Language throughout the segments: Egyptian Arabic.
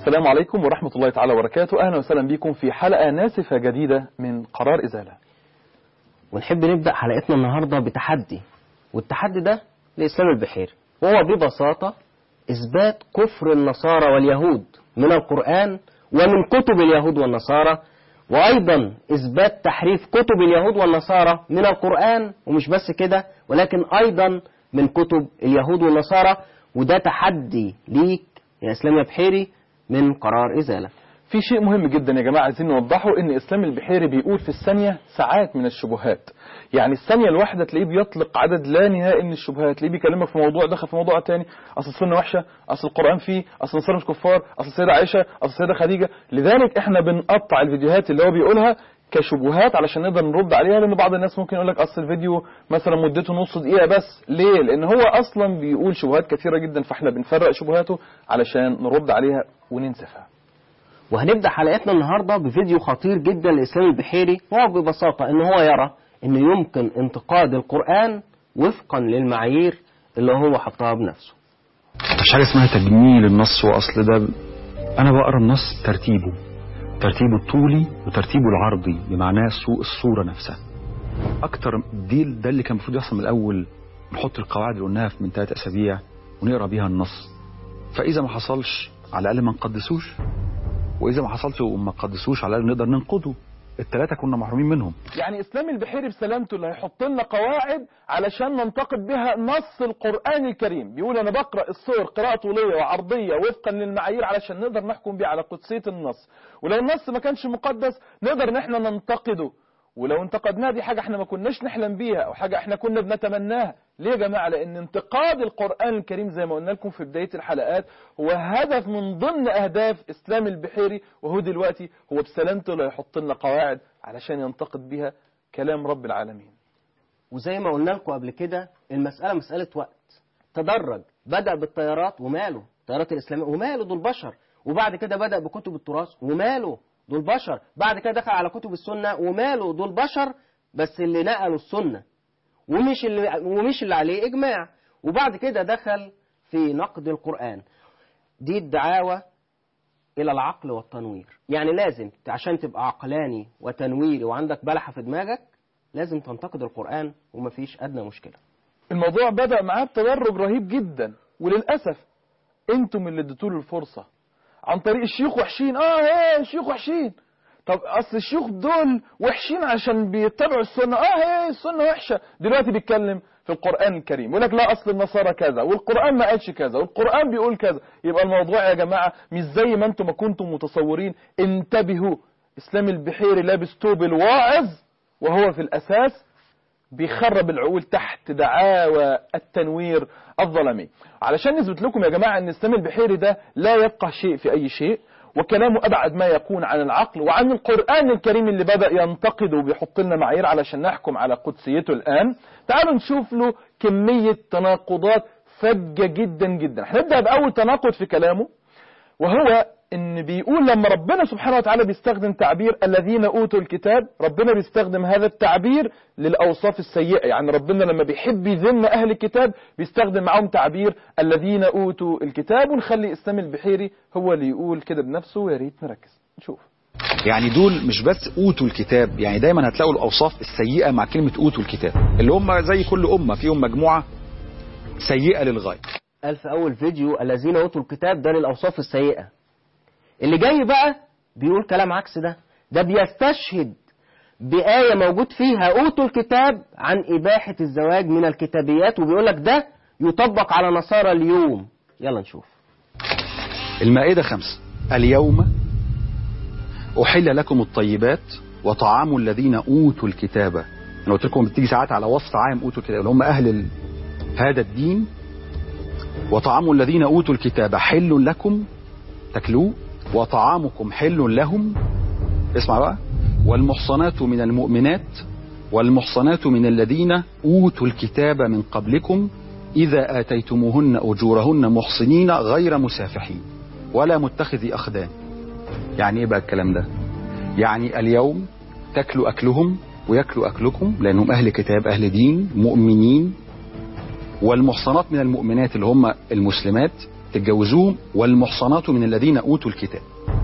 السلام عليكم ورحمة الله تعالى وبركاته أهلا وسهلا بكم في حلقة ناسفة جديدة من قرار إزالة ونحب نبدأ حلقتنا النهاردة بتحدي والتحدي ده لإسلام البحيري وهو ببساطة إثبات كفر النصارى واليهود من القرآن ومن كتب اليهود والنصارى وأيضا إثبات تحريف كتب اليهود والنصارى من القرآن ومش بس كده ولكن أيضا من كتب اليهود والنصارى وده تحدي ليك يا إسلام يا بحيري من قرار إزالة في شيء مهم جدا يا جماعة عايزين نوضحه ان اسلام البحيري بيقول في الثانية ساعات من الشبهات يعني الثانية الواحدة تلاقيه بيطلق عدد لا نهائي من الشبهات تلاقيه بيكلمك في موضوع دخل في موضوع تاني اصل السنة وحشة اصل القرآن فيه اصل النصارى مش كفار اصل السيدة عائشة اصل السيدة خديجة لذلك احنا بنقطع الفيديوهات اللي هو بيقولها كشبهات علشان نقدر نرد عليها لان بعض الناس ممكن يقول لك اصل الفيديو مثلا مدته نص دقيقه بس ليه لان هو اصلا بيقول شبهات كثيره جدا فاحنا بنفرق شبهاته علشان نرد عليها وننسفها وهنبدأ حلقتنا النهاردة بفيديو خطير جدا لإسلام البحيري وهو ببساطة إن هو يرى إن يمكن انتقاد القرآن وفقا للمعايير اللي هو حطها بنفسه مش حاجه اسمها تجميل النص واصل ده انا بقرا النص ترتيبه ترتيبه الطولي وترتيبه العرضي بمعناه سوء الصوره نفسها اكتر دي ده اللي كان المفروض يحصل من الاول نحط القواعد اللي قلناها من ثلاث اسابيع ونقرا بيها النص فاذا ما حصلش على الاقل ما نقدسوش واذا ما حصلش وما قدسوش على الاقل نقدر ننقده الثلاثه كنا محرومين منهم يعني اسلام البحيري بسلامته اللي هيحط لنا قواعد علشان ننتقد بها نص القرآن الكريم بيقول انا بقرأ الصور قراءة طولية وعرضية وفقا للمعايير علشان نقدر نحكم بيه على قدسية النص ولو النص ما كانش مقدس نقدر ان احنا ننتقده ولو انتقدناه دي حاجة احنا ما كناش نحلم بيها او حاجة احنا كنا بنتمناها ليه يا جماعة لان انتقاد القرآن الكريم زي ما قلنا لكم في بداية الحلقات هو هدف من ضمن اهداف اسلام البحيري وهو دلوقتي هو بسلامته اللي هيحط لنا قواعد علشان ينتقد بها كلام رب العالمين وزي ما قلنا لكم قبل كده المسألة مسألة وقت تدرج بدأ بالطيارات وماله الطيارات الإسلامية وماله دول بشر وبعد كده بدأ بكتب التراث وماله دول بشر بعد كده دخل على كتب السنة وماله دول بشر بس اللي نقلوا السنة ومش اللي ومش اللي عليه إجماع وبعد كده دخل في نقد القرآن دي الدعاوى إلى العقل والتنوير يعني لازم عشان تبقى عقلاني وتنويري وعندك بلحة في دماغك لازم تنتقد القرآن ومفيش أدنى مشكلة الموضوع بدأ معاه بتدرج رهيب جدا وللأسف انتم اللي اديتوا له الفرصة عن طريق الشيوخ وحشين اه هي الشيوخ وحشين طب اصل الشيوخ دول وحشين عشان بيتبعوا السنة اه هي السنة وحشة دلوقتي بيتكلم في القرآن الكريم يقول لك لا اصل النصارى كذا والقرآن ما قالش كذا والقرآن بيقول كذا يبقى الموضوع يا جماعة مش زي ما انتم ما كنتم متصورين انتبهوا اسلام البحيري لابس توب الواعظ وهو في الاساس بيخرب العقول تحت دعاوى التنوير الظلمي علشان نثبت لكم يا جماعة ان اسلام البحيري ده لا يبقى شيء في اي شيء وكلامه ابعد ما يكون عن العقل وعن القرآن الكريم اللي بدأ ينتقد وبيحط لنا معايير علشان نحكم على قدسيته الآن تعالوا نشوف له كمية تناقضات فجة جدا جدا هنبدأ بأول تناقض في كلامه وهو ان بيقول لما ربنا سبحانه وتعالى بيستخدم تعبير الذين اوتوا الكتاب ربنا بيستخدم هذا التعبير للاوصاف السيئه يعني ربنا لما بيحب يذم اهل الكتاب بيستخدم معاهم تعبير الذين اوتوا الكتاب ونخلي اسلام البحيري هو اللي يقول كده بنفسه ويا ريت نركز نشوف يعني دول مش بس اوتوا الكتاب يعني دايما هتلاقوا الاوصاف السيئه مع كلمه اوتوا الكتاب اللي هم زي كل امه فيهم مجموعه سيئه للغايه قال في أول فيديو الذين أوتوا الكتاب ده للأوصاف السيئة اللي جاي بقى بيقول كلام عكس ده ده بيستشهد بآية موجود فيها أوتوا الكتاب عن إباحة الزواج من الكتابيات وبيقول لك ده يطبق على نصارى اليوم يلا نشوف المائدة خمسة اليوم أحل لكم الطيبات وطعام الذين أوتوا الكتاب أنا قلت لكم بتيجي ساعات على وصف عام أوتوا الكتاب اللي هم أهل ال... هذا الدين وطعام الذين أوتوا الكتاب حل لكم تاكلوه وطعامكم حل لهم اسمع بقى والمحصنات من المؤمنات والمحصنات من الذين أوتوا الكتاب من قبلكم إذا آتيتموهن أجورهن محصنين غير مسافحين ولا متخذي أخدان يعني إيه بقى الكلام ده يعني اليوم تاكلوا أكلهم وياكلوا أكلكم لأنهم أهل كتاب أهل دين مؤمنين والمحصنات من المؤمنات اللي هم المسلمات تتجوزوهم والمحصنات من الذين اوتوا الكتاب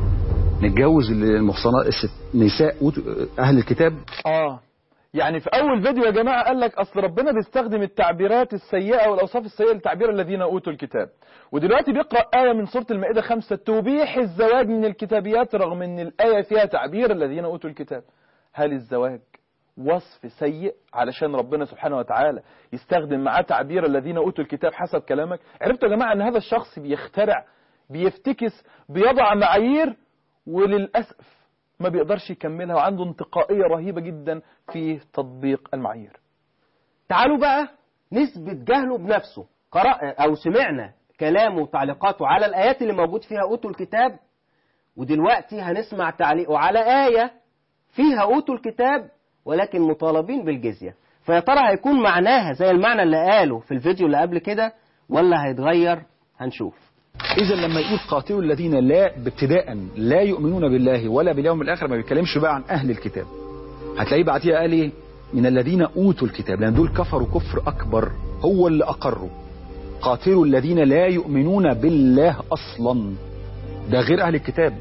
نتجوز المحصنات الست نساء أوتوا- اهل الكتاب اه يعني في اول فيديو يا جماعه قال لك اصل ربنا بيستخدم التعبيرات السيئه والاوصاف السيئه لتعبير الذين اوتوا الكتاب ودلوقتي بيقرا ايه من سوره المائده خمسة تبيح الزواج من الكتابيات رغم ان الايه فيها تعبير الذين اوتوا الكتاب هل الزواج وصف سيء علشان ربنا سبحانه وتعالى يستخدم معاه تعبير الذين اوتوا الكتاب حسب كلامك عرفتوا يا جماعه ان هذا الشخص بيخترع بيفتكس بيضع معايير وللاسف ما بيقدرش يكملها وعنده انتقائية رهيبة جدا في تطبيق المعايير تعالوا بقى نثبت جهله بنفسه قرأ أو سمعنا كلامه وتعليقاته على الآيات اللي موجود فيها أوتوا الكتاب ودلوقتي هنسمع تعليقه على آية فيها أوتوا الكتاب ولكن مطالبين بالجزية فيا ترى هيكون معناها زي المعنى اللي قاله في الفيديو اللي قبل كده ولا هيتغير هنشوف اذا لما يقول قاتلوا الذين لا ابتداء لا يؤمنون بالله ولا باليوم الاخر ما بيتكلمش بقى عن اهل الكتاب هتلاقيه بعديها قال ايه من الذين اوتوا الكتاب لان دول كفروا كفر اكبر هو اللي اقروا قاتلوا الذين لا يؤمنون بالله اصلا ده غير اهل الكتاب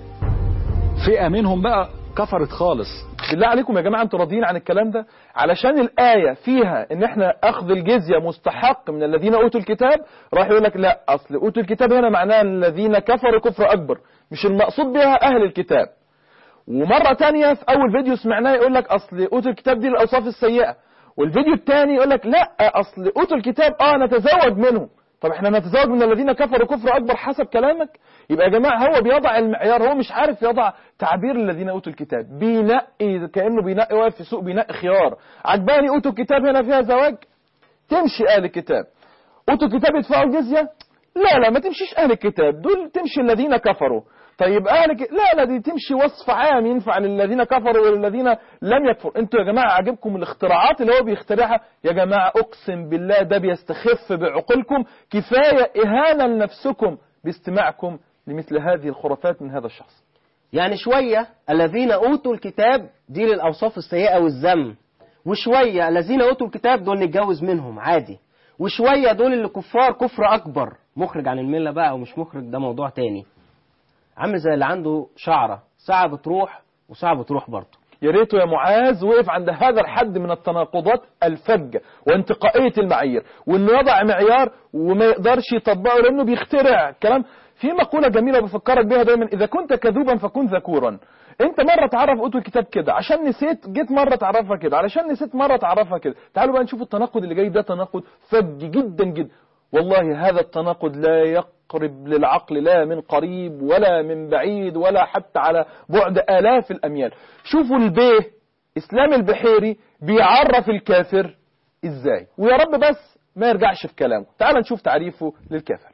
فئه منهم بقى كفرت خالص بالله عليكم يا جماعة انتوا راضيين عن الكلام ده علشان الآية فيها ان احنا اخذ الجزية مستحق من الذين اوتوا الكتاب راح يقول لك لا اصل اوتوا الكتاب هنا معناه الذين كفروا كفر اكبر مش المقصود بها اهل الكتاب ومرة تانية في اول فيديو سمعناه يقول لك اصل اوتوا الكتاب دي الاوصاف السيئة والفيديو الثاني يقول لك لا اصل اوتوا الكتاب اه نتزوج منهم طب احنا نتزوج من الذين كفروا كفر اكبر حسب كلامك يبقى يا جماعه هو بيضع المعيار هو مش عارف يضع تعبير الذين اوتوا الكتاب بينقي كانه بينقي واقف في سوق بينقي خيار عجباني اوتوا الكتاب هنا فيها زواج تمشي اهل الكتاب اوتوا الكتاب يدفعوا الجزيه لا لا ما تمشيش اهل الكتاب دول تمشي الذين كفروا طيب اهل ك... لا لا دي تمشي وصف عام ينفع للذين كفروا وللذين لم يكفروا انتوا يا جماعه عاجبكم الاختراعات اللي هو بيخترعها يا جماعه اقسم بالله ده بيستخف بعقولكم كفايه اهانه لنفسكم باستماعكم لمثل هذه الخرافات من هذا الشخص يعني شوية الذين أوتوا الكتاب دي للأوصاف السيئة والذم وشوية الذين أوتوا الكتاب دول نتجوز منهم عادي وشوية دول اللي كفار كفر أكبر مخرج عن الملة بقى ومش مخرج ده موضوع تاني عامل زي اللي عنده شعرة ساعة بتروح وساعة بتروح برضه يا ريته يا معاذ وقف عند هذا الحد من التناقضات الفجة وانتقائية المعايير وانه يضع معيار وما يقدرش يطبقه لانه بيخترع كلام في مقولة جميلة بفكرك بيها دايما اذا كنت كذوبا فكن ذكورا انت مرة تعرف اوتوا الكتاب كده عشان نسيت جيت مرة تعرفها كده علشان نسيت مرة تعرفها كده تعالوا بقى نشوف التناقض اللي جاي ده تناقض فج جدا جدا والله هذا التناقض لا يقرب للعقل لا من قريب ولا من بعيد ولا حتى على بعد آلاف الأميال شوفوا البيه إسلام البحيري بيعرف الكافر إزاي ويا رب بس ما يرجعش في كلامه تعال نشوف تعريفه للكافر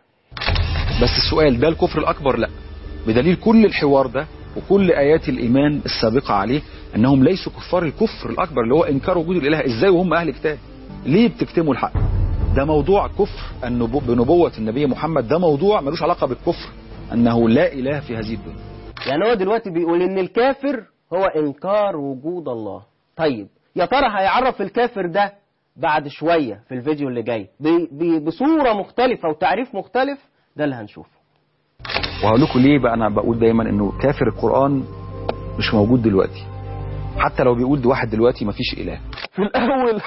بس السؤال ده الكفر الأكبر لا بدليل كل الحوار ده وكل آيات الإيمان السابقة عليه أنهم ليسوا كفار الكفر الأكبر اللي هو إنكار وجود الإله إزاي وهم أهل كتاب ليه بتكتموا الحق ده موضوع كفر النبو بنبوة النبي محمد ده موضوع ملوش علاقة بالكفر أنه لا إله في هذه الدنيا يعني هو دلوقتي بيقول ان الكافر هو انكار وجود الله طيب يا ترى هيعرف الكافر ده بعد شوية في الفيديو اللي جاي ب- ب- بصورة مختلفة وتعريف مختلف ده اللي هنشوفه وهقول لكم ليه بقى أنا بقول دايما أنه كافر القرآن مش موجود دلوقتي حتى لو بيقول واحد دلوقتي مفيش إله في الأول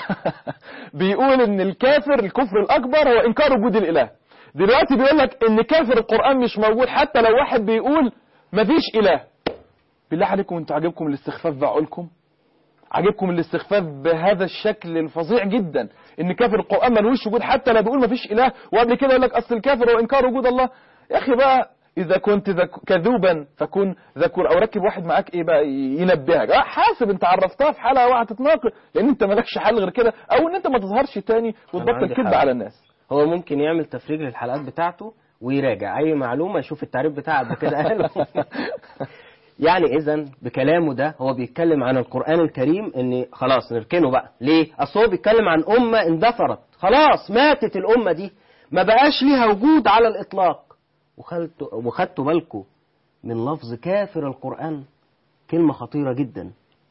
بيقول إن الكافر الكفر الأكبر هو إنكار وجود الإله دلوقتي بيقول لك إن كافر القرآن مش موجود حتى لو واحد بيقول مفيش إله بالله عليكم انتوا عاجبكم الاستخفاف بعقولكم عاجبكم الاستخفاف بهذا الشكل الفظيع جدا ان كافر القرآن ملوش وجود حتى لو بيقول مفيش إله وقبل كده يقول لك أصل الكافر هو إنكار وجود الله يا أخي بقى إذا كنت ذك- كذوبا فكن ذكور أو ركب واحد معاك إيه بقى ينبهك آه حاسب أنت عرفتها في حلقة وهتتناقض لأن أنت مالكش حل غير كده أو إن أنت ما تظهرش تاني وتبطل عندي كذب حل. على الناس هو ممكن يعمل تفريغ للحلقات بتاعته ويراجع اي معلومة يشوف التعريف بتاعه قبل كده قاله يعني اذا بكلامه ده هو بيتكلم عن القرآن الكريم ان خلاص نركنه بقى ليه اصل هو بيتكلم عن امة اندثرت خلاص ماتت الامة دي ما بقاش ليها وجود على الاطلاق وخدتوا وخدتوا بالكم من لفظ كافر القرآن كلمة خطيرة جدا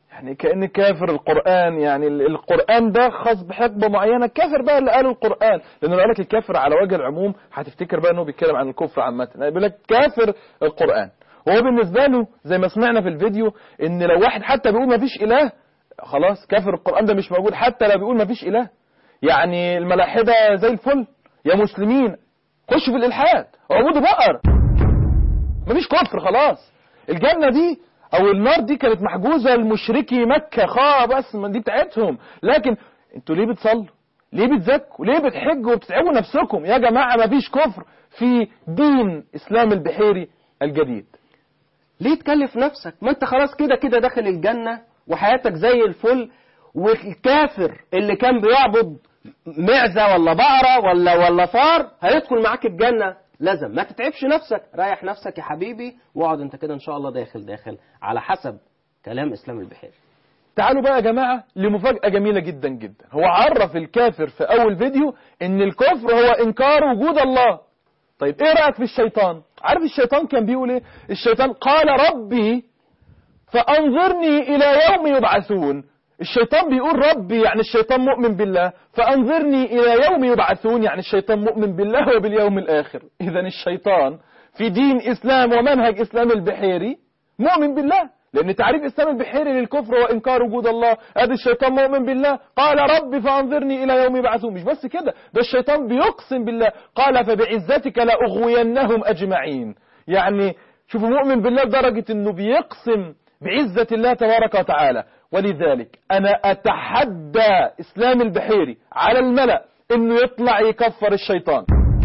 يعني كأن كافر القرآن يعني ال- القرآن ده خاص بحقبة معينة كافر بقى اللي قالوا القرآن لأنه لو قال لك الكافر على وجه العموم هتفتكر بقى أنه بيتكلم عن الكفر عامة يعني بيقول لك كافر القرآن وهو بالنسبة له زي ما سمعنا في الفيديو ان لو واحد حتى بيقول ما فيش إله خلاص كافر القرآن ده مش موجود حتى لو بيقول ما فيش إله يعني الملاحدة زي الفل يا مسلمين خشوا في الإلحاد اعبدوا بقر مفيش كفر خلاص الجنة دي او النار دي كانت محجوزة لمشركي مكة خا بس ما دي بتاعتهم لكن انتوا ليه بتصلوا ليه بتزكوا ليه بتحجوا وبتتعبوا نفسكم يا جماعة مفيش كفر في دين اسلام البحيري الجديد ليه تكلف نفسك ما انت خلاص كده كده داخل الجنة وحياتك زي الفل والكافر اللي كان بيعبد معزة ولا بقرة ولا ولا فار هيدخل معاك الجنة لازم ما تتعبش نفسك ريح نفسك يا حبيبي واقعد انت كده ان شاء الله داخل داخل على حسب كلام اسلام البحيري تعالوا بقى يا جماعة لمفاجأة جميلة جدا جدا هو عرف الكافر في أول فيديو إن الكفر هو إنكار وجود الله طيب إيه رأيك في الشيطان عارف الشيطان كان بيقول إيه الشيطان قال ربي فأنظرني إلى يوم يبعثون الشيطان بيقول ربي يعني الشيطان مؤمن بالله فأنظرني إلى يوم يبعثون يعني الشيطان مؤمن بالله وباليوم الآخر إذا الشيطان في دين إسلام ومنهج إسلام البحيري مؤمن بالله لأن تعريف إسلام البحيري للكفر هو إنكار وجود الله هذا الشيطان مؤمن بالله قال ربي فأنظرني إلى يوم يبعثون مش بس كده ده الشيطان بيقسم بالله قال فبعزتك لأغوينهم أجمعين يعني شوفوا مؤمن بالله لدرجة أنه بيقسم بعزة الله تبارك وتعالى ولذلك أنا أتحدى إسلام البحيري على الملأ أنه يطلع يكفر الشيطان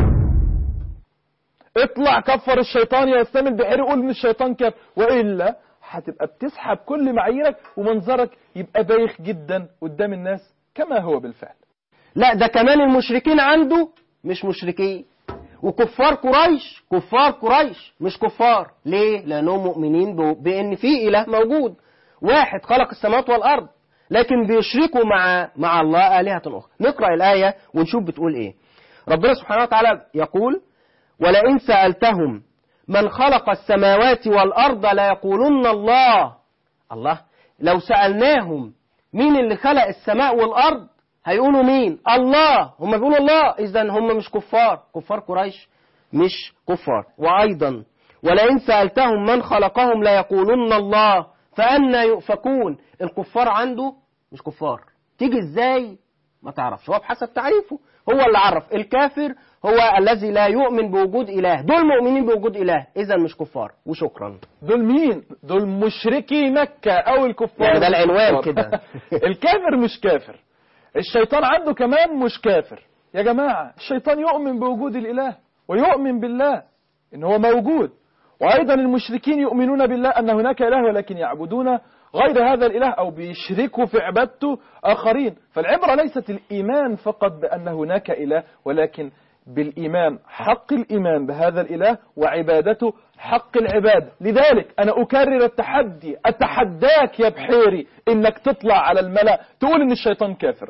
اطلع كفر الشيطان يا اسلام البحيري قول ان الشيطان كافر والا هتبقى بتسحب كل معاييرك ومنظرك يبقى بايخ جدا قدام الناس كما هو بالفعل لا ده كمان المشركين عنده مش مشركين وكفار قريش كفار قريش مش كفار ليه لانهم مؤمنين ب- بان في اله موجود واحد خلق السماوات والارض لكن بيشركوا مع مع الله الهه اخرى نقرا الايه ونشوف بتقول ايه ربنا سبحانه وتعالى يقول ولئن سالتهم من خلق السماوات والارض ليقولن الله الله لو سالناهم مين اللي خلق السماء والارض هيقولوا مين الله هم بيقولوا الله اذا هم مش كفار كفار قريش مش كفار وايضا ولئن سالتهم من خلقهم ليقولن الله فأنا يؤفكون الكفار عنده مش كفار تيجي ازاي ما تعرفش هو بحسب تعريفه هو اللي عرف الكافر هو الذي لا يؤمن بوجود إله دول مؤمنين بوجود إله إذا مش كفار وشكرا دول مين دول مشركي مكة او الكفار يعني ده العنوان الكفار. كده. الكافر مش كافر الشيطان عنده كمان مش كافر يا جماعة الشيطان يؤمن بوجود الاله ويؤمن بالله ان هو موجود وايضا المشركين يؤمنون بالله ان هناك اله ولكن يعبدون غير هذا الاله او بيشركوا في عبادته اخرين فالعبرة ليست الايمان فقط بان هناك اله ولكن بالإيمان حق الإيمان بهذا الإله وعبادته حق العبادة لذلك أنا أكرر التحدي أتحداك يا بحيري إنك تطلع على الملأ تقول إن الشيطان كافر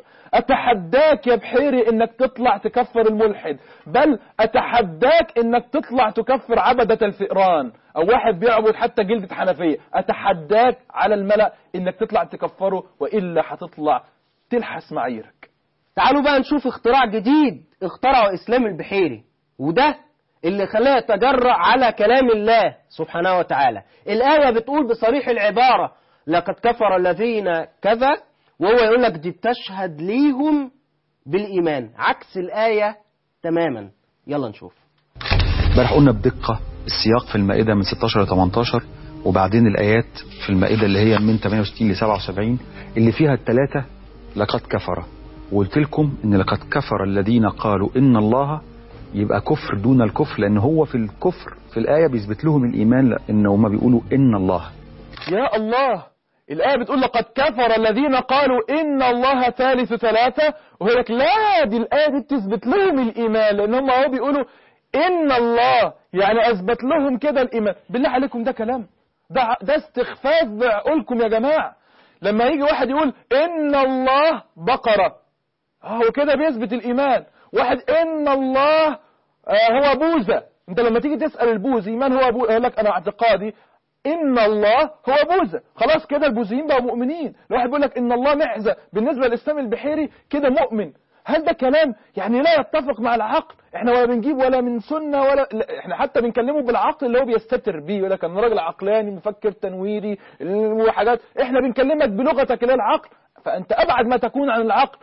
أتحداك يا بحيري إنك تطلع تكفر الملحد بل أتحداك إنك تطلع تكفر عبدة الفئران أو واحد بيعبد حتى جلدة حنفية أتحداك على الملأ إنك تطلع تكفره وإلا هتطلع تلحس معاييرك تعالوا بقى نشوف اختراع جديد اخترعه إسلام البحيري وده اللي خلاه يتجرأ على كلام الله سبحانه وتعالى الآية بتقول بصريح العبارة لقد كفر الذين كذا وهو يقول لك دي بتشهد ليهم بالإيمان عكس الآية تماما يلا نشوف امبارح قلنا بدقة السياق في المائدة من 16 ل 18 وبعدين الآيات في المائدة اللي هي من 68 ل 77 اللي فيها الثلاثة لقد كفر وقلت لكم ان لقد كفر الذين قالوا ان الله يبقى كفر دون الكفر لان هو في الكفر في الآية بيثبت لهم الإيمان لأن هم بيقولوا إن الله يا الله الآية بتقول لقد كفر الذين قالوا إن الله ثالث ثلاثة وهي لك لا دي الآية دي بتثبت لهم الإيمان لأن هم هو بيقولوا إن الله يعني أثبت لهم كده الإيمان بالله عليكم ده كلام ده ده استخفاف بعقولكم يا جماعة لما يجي واحد يقول إن الله بقرة هو كده بيثبت الإيمان واحد إن الله آه، هو بوذا انت لما تيجي تسأل البوذي من هو بوذا يقول لك انا اعتقادي ان الله هو بوذا خلاص كده البوذيين بقوا مؤمنين الواحد بيقول لك ان الله معزه بالنسبه للاسلام البحيري كده مؤمن هل ده كلام يعني لا يتفق مع العقل احنا ولا بنجيب ولا من سنه ولا لا، احنا حتى بنكلمه بالعقل اللي هو بيستتر بيه يقول لك انا راجل عقلاني مفكر تنويري وحاجات احنا بنكلمك بلغتك اللي هي العقل فانت ابعد ما تكون عن العقل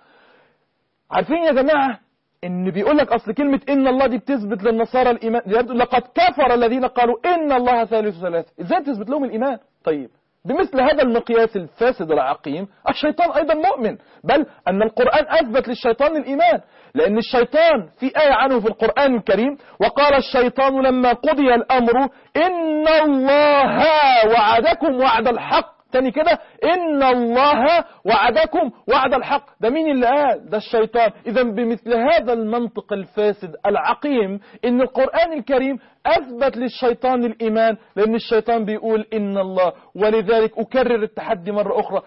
عارفين يا جماعه ان بيقول لك اصل كلمه ان الله دي بتثبت للنصارى الايمان يبدو لقد كفر الذين قالوا ان الله ثالث ثلاثه ازاي تثبت لهم الايمان طيب بمثل هذا المقياس الفاسد العقيم الشيطان ايضا مؤمن بل ان القران اثبت للشيطان الايمان لان الشيطان في ايه عنه في القران الكريم وقال الشيطان لما قضي الامر ان الله وعدكم وعد الحق تاني كده ان الله وعدكم وعد الحق ده مين اللي قال ده الشيطان اذا بمثل هذا المنطق الفاسد العقيم ان القرآن الكريم اثبت للشيطان الايمان لان الشيطان بيقول ان الله ولذلك اكرر التحدي مرة اخرى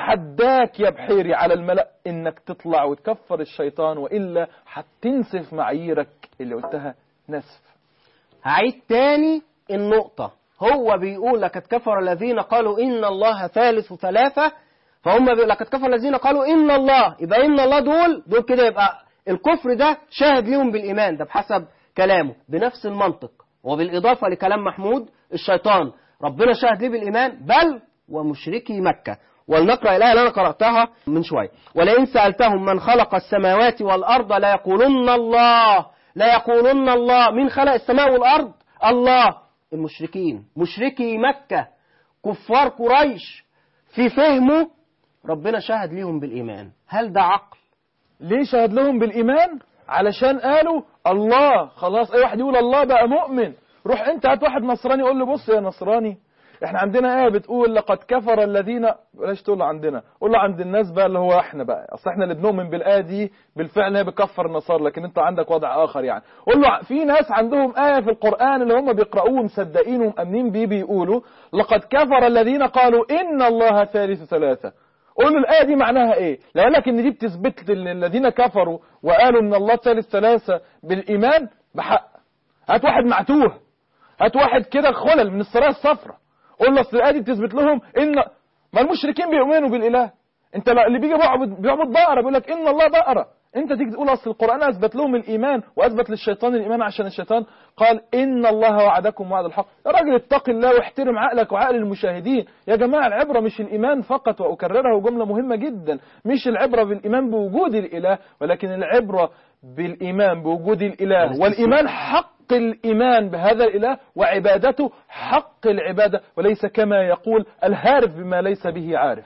اتحداك يا بحيري على الملأ انك تطلع وتكفر الشيطان والا هتنسف معاييرك اللي قلتها نسف هعيد تاني النقطة هو بيقول لقد كفر الذين قالوا إن الله ثالث ثلاثة فهم بيقول لقد كفر الذين قالوا إن الله يبقى إن الله دول دول كده يبقى الكفر ده شاهد ليهم بالإيمان ده بحسب كلامه بنفس المنطق وبالإضافة لكلام محمود الشيطان ربنا شاهد ليه بالإيمان بل ومشركي مكة ولنقرأ الآية اللي أنا قرأتها من شوية ولئن سألتهم من خلق السماوات والأرض لا يقولن الله لا يقولن الله من خلق السماء والأرض الله المشركين مشركي مكة كفار قريش في فهمه ربنا شهد ليهم بالإيمان هل ده عقل ليه شهد لهم بالإيمان علشان قالوا الله خلاص أي واحد يقول الله بقى مؤمن روح أنت هات واحد نصراني قول له بص يا نصراني احنا عندنا آية بتقول لقد كفر الذين بلاش تقول له عندنا قول له عند الناس بقى اللي هو احنا بقى اصل احنا اللي بنؤمن بالآية دي بالفعل هي بتكفر النصارى لكن انت عندك وضع آخر يعني قول له في ناس عندهم آية في القرآن اللي هم بيقرأوه مصدقين ومأمنين بيه بيقولوا لقد كفر الذين قالوا إن الله ثالث ثلاثة قول له الآية دي معناها إيه؟ لو قال لك إن دي بتثبت للذين كفروا وقالوا إن الله ثالث ثلاثة بالإيمان بحق هات واحد معتوه هات واحد كده خلل من السرايا الصفراء قول له اصل الآية دي بتثبت لهم إن ما المشركين بيؤمنوا بالإله أنت لا- اللي بيجي بيعبد بيعبد بقرة بيقول لك إن الله بقرة أنت تيجي تقول أصل القرآن أثبت لهم الإيمان وأثبت للشيطان الإيمان عشان الشيطان قال إن الله وعدكم وعد الحق يا راجل اتق الله واحترم عقلك وعقل المشاهدين يا جماعة العبرة مش الإيمان فقط وأكررها جملة مهمة جدا مش العبرة بالإيمان بوجود الإله ولكن العبرة بالإيمان بوجود الإله والإيمان حق الإيمان بهذا الإله وعبادته حق العبادة وليس كما يقول الهارف بما ليس به عارف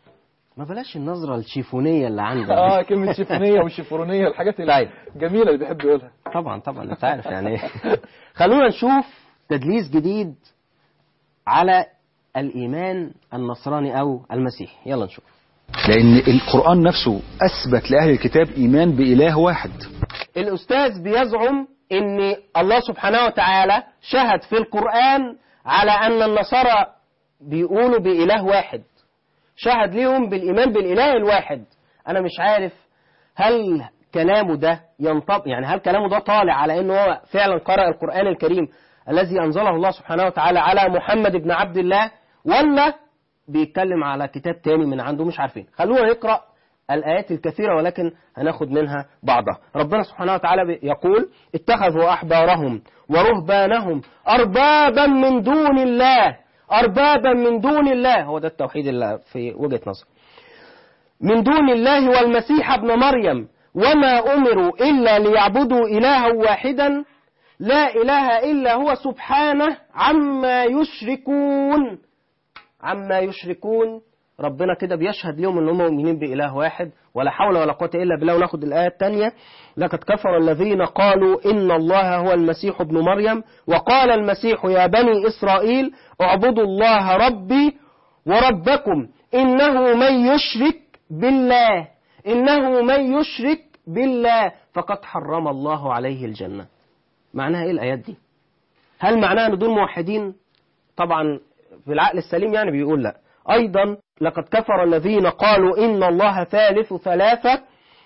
ما بلاش النظرة الشيفونية اللي عندك اه كلمة شيفونية وشيفرونية الحاجات طيب. الجميلة اللي بيحب يقولها طبعا طبعا انت عارف يعني إيه. خلونا نشوف تدليس جديد على الإيمان النصراني أو المسيحي يلا نشوف لأن القرآن نفسه أثبت لأهل الكتاب إيمان بإله واحد الأستاذ بيزعم إن الله سبحانه وتعالى شهد في القرآن على أن النصارى بيقولوا بإله واحد شهد ليهم بالإيمان بالإله الواحد أنا مش عارف هل كلامه ده ينطبق يعني هل كلامه ده طالع على أنه هو فعلا قرأ القرآن الكريم الذي أنزله الله سبحانه وتعالى على محمد بن عبد الله ولا بيتكلم على كتاب تاني من عنده مش عارفين خلونا نقرأ الآيات الكثيرة ولكن هناخد منها بعضها ربنا سبحانه وتعالى بي- يقول اتخذوا أحبارهم ورهبانهم أربابا من دون الله أربابا من دون الله هو ده التوحيد اللي في وجهة نظر من دون الله والمسيح ابن مريم وما أمروا إلا ليعبدوا إلها واحدا لا إله إلا هو سبحانه عما يشركون عما يشركون ربنا كده بيشهد لهم ان هم مؤمنين بإله واحد ولا حول ولا قوة إلا بالله وناخد الآية الثانية لقد كفر الذين قالوا إن الله هو المسيح ابن مريم وقال المسيح يا بني إسرائيل اعبدوا الله ربي وربكم إنه من يشرك بالله إنه من يشرك بالله فقد حرم الله عليه الجنة معناها إيه الآيات دي هل معناها أن دول موحدين طبعا في العقل السليم يعني بيقول لا أيضا لقد كفر الذين قالوا إن الله ثالث ثلاثة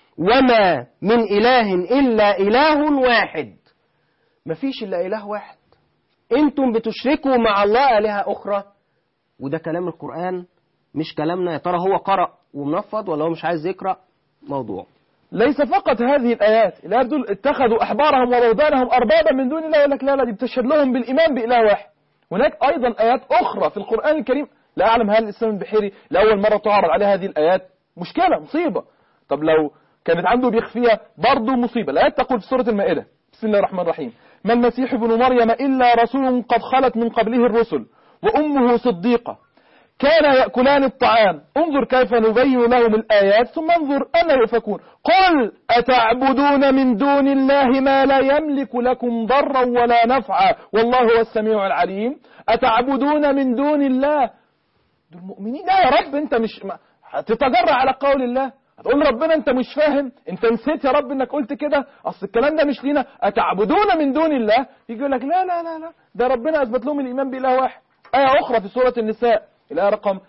وما من إله إلا إله واحد مفيش إلا إله واحد انتم بتشركوا مع الله آلهة أخرى وده كلام القرآن مش كلامنا يا ترى هو قرأ ومنفض ولا هو مش عايز يقرأ موضوع ليس فقط هذه الآيات الآيات دول اتخذوا أحبارهم ورهبانهم أربابا من دون الله يقول لك لا لا دي بتشهد لهم بالإيمان بإله واحد هناك أيضا آيات أخرى في القرآن الكريم لا أعلم هل الإسلام البحيري لأول مرة تعرض عليه هذه الآيات مشكلة مصيبة طب لو كانت عنده بيخفيها برضه مصيبة الآيات تقول في سورة المائدة بسم الله الرحمن الرحيم ما المسيح ابن مريم إلا رسول قد خلت من قبله الرسل وأمه صديقة كان يأكلان الطعام انظر كيف نبين لهم الآيات ثم انظر أنا يؤفكون قل أتعبدون من دون الله ما لا يملك لكم ضرا ولا نفعا والله هو السميع العليم أتعبدون من دون الله دول مؤمنين لا يا رب انت مش ما- هتتجرع على قول الله هتقول ربنا انت مش فاهم انت نسيت يا رب انك قلت كده اصل الكلام ده مش لينا اتعبدون من دون الله يجي يقول لك لا لا لا لا ده ربنا اثبت لهم الايمان باله واحد ايه اخرى في سوره النساء الآية رقم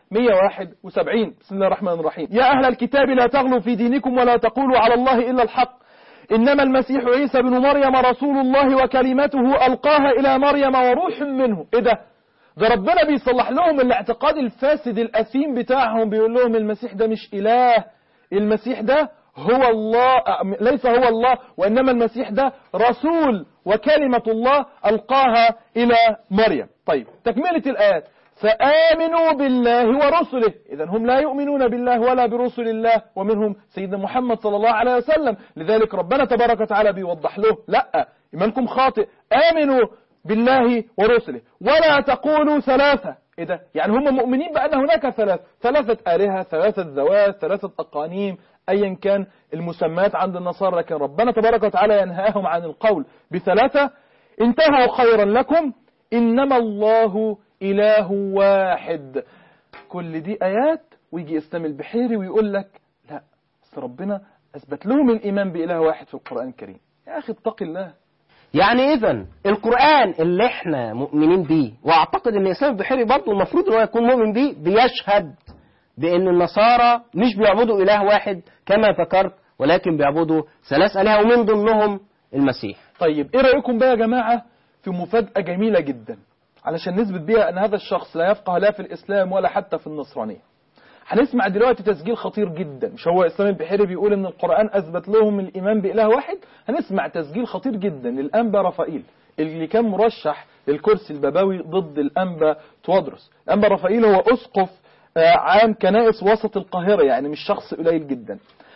171 بسم الله الرحمن الرحيم يا أهل الكتاب لا تغلوا في دينكم ولا تقولوا على الله إلا الحق إنما المسيح عيسى بن مريم رسول الله وكلمته ألقاها إلى مريم وروح منه إيه ده ده ربنا بيصلح لهم الاعتقاد الفاسد الأثيم بتاعهم بيقول لهم المسيح ده مش إله المسيح ده هو الله ليس هو الله وإنما المسيح ده رسول وكلمة الله ألقاها إلى مريم طيب تكملة الآيات فآمنوا بالله ورسله إذا هم لا يؤمنون بالله ولا برسل الله ومنهم سيدنا محمد صلى الله عليه وسلم لذلك ربنا تبارك وتعالى بيوضح له لا إيمانكم خاطئ آمنوا بالله ورسله ولا تقولوا ثلاثة إيه ده؟ يعني هم مؤمنين بأن هناك ثلاث ثلاثة آلهة ثلاثة ذوات ثلاثة أقانيم أيا كان المسمات عند النصارى لكن ربنا تبارك وتعالى ينهاهم عن القول بثلاثة انتهوا خيرا لكم إنما الله إله واحد كل دي آيات ويجي إسلام البحيري ويقول لك لا بس ربنا أثبت لهم الإيمان بإله واحد في القرآن الكريم يا أخي اتق الله يعني اذا القرآن اللي احنا مؤمنين بيه واعتقد ان الاسلام البحيري برضه المفروض ان هو يكون مؤمن بيه بيشهد بان النصارى مش بيعبدوا اله واحد كما ذكرت ولكن بيعبدوا ثلاث الهه ومن ضمنهم المسيح طيب ايه رأيكم بقى يا جماعة في مفاجأة جميلة جدا علشان نثبت بيها ان هذا الشخص لا يفقه لا في الاسلام ولا حتى في النصرانية هنسمع دلوقتي تسجيل خطير جدا مش هو اسلام البحيري بيقول ان القرآن اثبت لهم الايمان باله واحد هنسمع تسجيل خطير جدا للانبا رفائيل اللي كان مرشح للكرسي البابوي ضد الانبا توادرس الانبا رفائيل هو اسقف آه، عام كنائس وسط القاهرة يعني مش شخص قليل جدا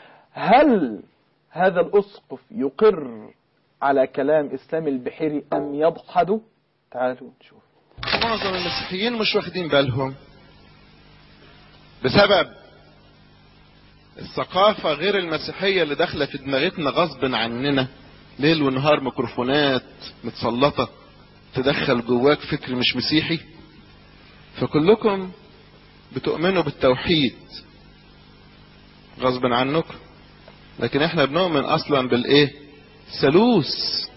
هل هذا الاسقف يقر على كلام اسلام البحيري ام يضحد تعالوا نشوف معظم المسيحيين مش واخدين بالهم بسبب الثقافة غير المسيحية اللي داخلة في دماغتنا غصب عننا ليل ونهار ميكروفونات متسلطة تدخل جواك فكر مش مسيحي فكلكم بتؤمنوا بالتوحيد غصب عنكم لكن احنا بنؤمن اصلا بالايه ثالوث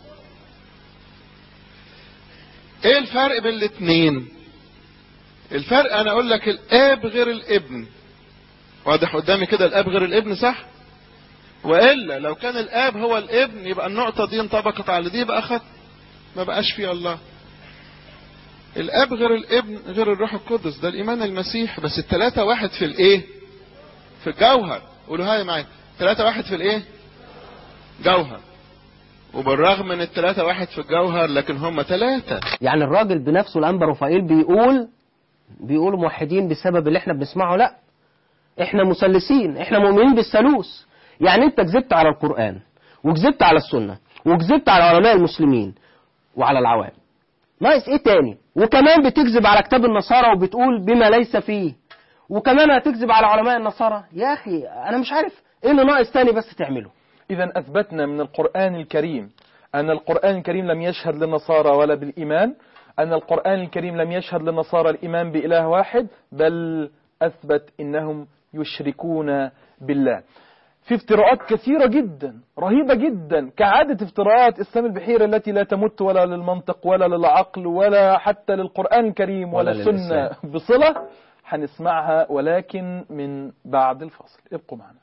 ايه الفرق بين الاتنين الفرق انا اقول لك الاب غير الابن واضح قدامي كده الاب غير الابن صح والا لو كان الاب هو الابن يبقى النقطه دي انطبقت على دي يبقى خط ما بقاش فيه الله الاب غير الابن غير الروح القدس ده الايمان المسيح بس التلاتة واحد في الايه في الجوهر قولوا هاي معايا التلاتة واحد في الايه جوهر وبالرغم من التلاتة واحد في الجوهر لكن هم تلاتة يعني الراجل بنفسه الانبا رفائيل بيقول بيقول موحدين بسبب اللي احنا بنسمعه لا احنا مثلثين احنا مؤمنين بالثالوث يعني انت كذبت على القرآن وكذبت على السنة وكذبت على علماء المسلمين وعلى العوام ناقص ايه تاني وكمان بتكذب على كتاب النصارى وبتقول بما ليس فيه وكمان هتكذب على علماء النصارى يا اخي انا مش عارف ايه اللي ناقص تاني بس تعمله إذا أثبتنا من القرآن الكريم أن القرآن الكريم لم يشهد للنصارى ولا بالإيمان أن القرآن الكريم لم يشهد للنصارى الإيمان بإله واحد بل أثبت إنهم يشركون بالله في افتراءات كثيرة جدا رهيبة جدا كعادة افتراءات إسلام البحيرة التي لا تمت ولا للمنطق ولا للعقل ولا حتى للقرآن الكريم ولا, ولا السنة للإسلام. بصلة هنسمعها ولكن من بعد الفصل ابقوا معنا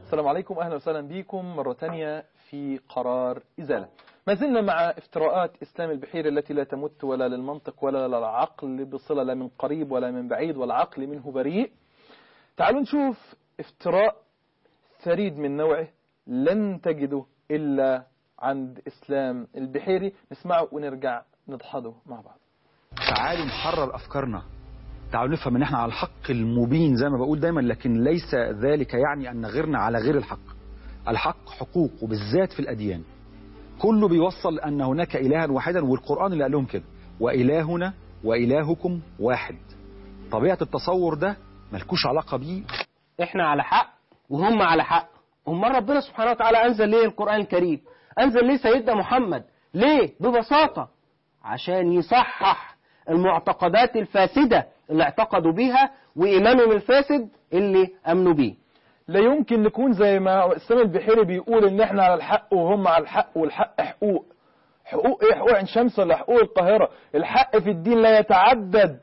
السلام عليكم أهلا وسهلا بكم مرة تانية في قرار إزالة ما زلنا مع افتراءات إسلام البحيري التي لا تمت ولا للمنطق ولا للعقل بصلة لا من قريب ولا من بعيد والعقل منه بريء تعالوا نشوف افتراء فريد من نوعه لن تجده إلا عند إسلام البحيري نسمعه ونرجع نضحضه مع بعض تعالوا نحرر افكارنا تعالوا نفهم ان احنا على الحق المبين زي ما بقول دايما لكن ليس ذلك يعني ان غيرنا على غير الحق الحق حقوق وبالذات في الاديان كله بيوصل ان هناك الها واحدا والقران اللي قال لهم كده والهنا والهكم واحد طبيعه التصور ده ملكوش علاقه بيه احنا على حق وهم على حق امال ربنا سبحانه وتعالى انزل ليه القران الكريم انزل ليه سيدنا محمد ليه ببساطه عشان يصحح المعتقدات الفاسده اللي اعتقدوا بيها وايمانهم الفاسد اللي امنوا بيه لا يمكن نكون زي ما اسلام البحيري بيقول ان احنا على الحق وهم على الحق والحق حقوق حقوق ايه حقوق عين شمس ولا حقوق القاهرة الحق في الدين لا يتعدد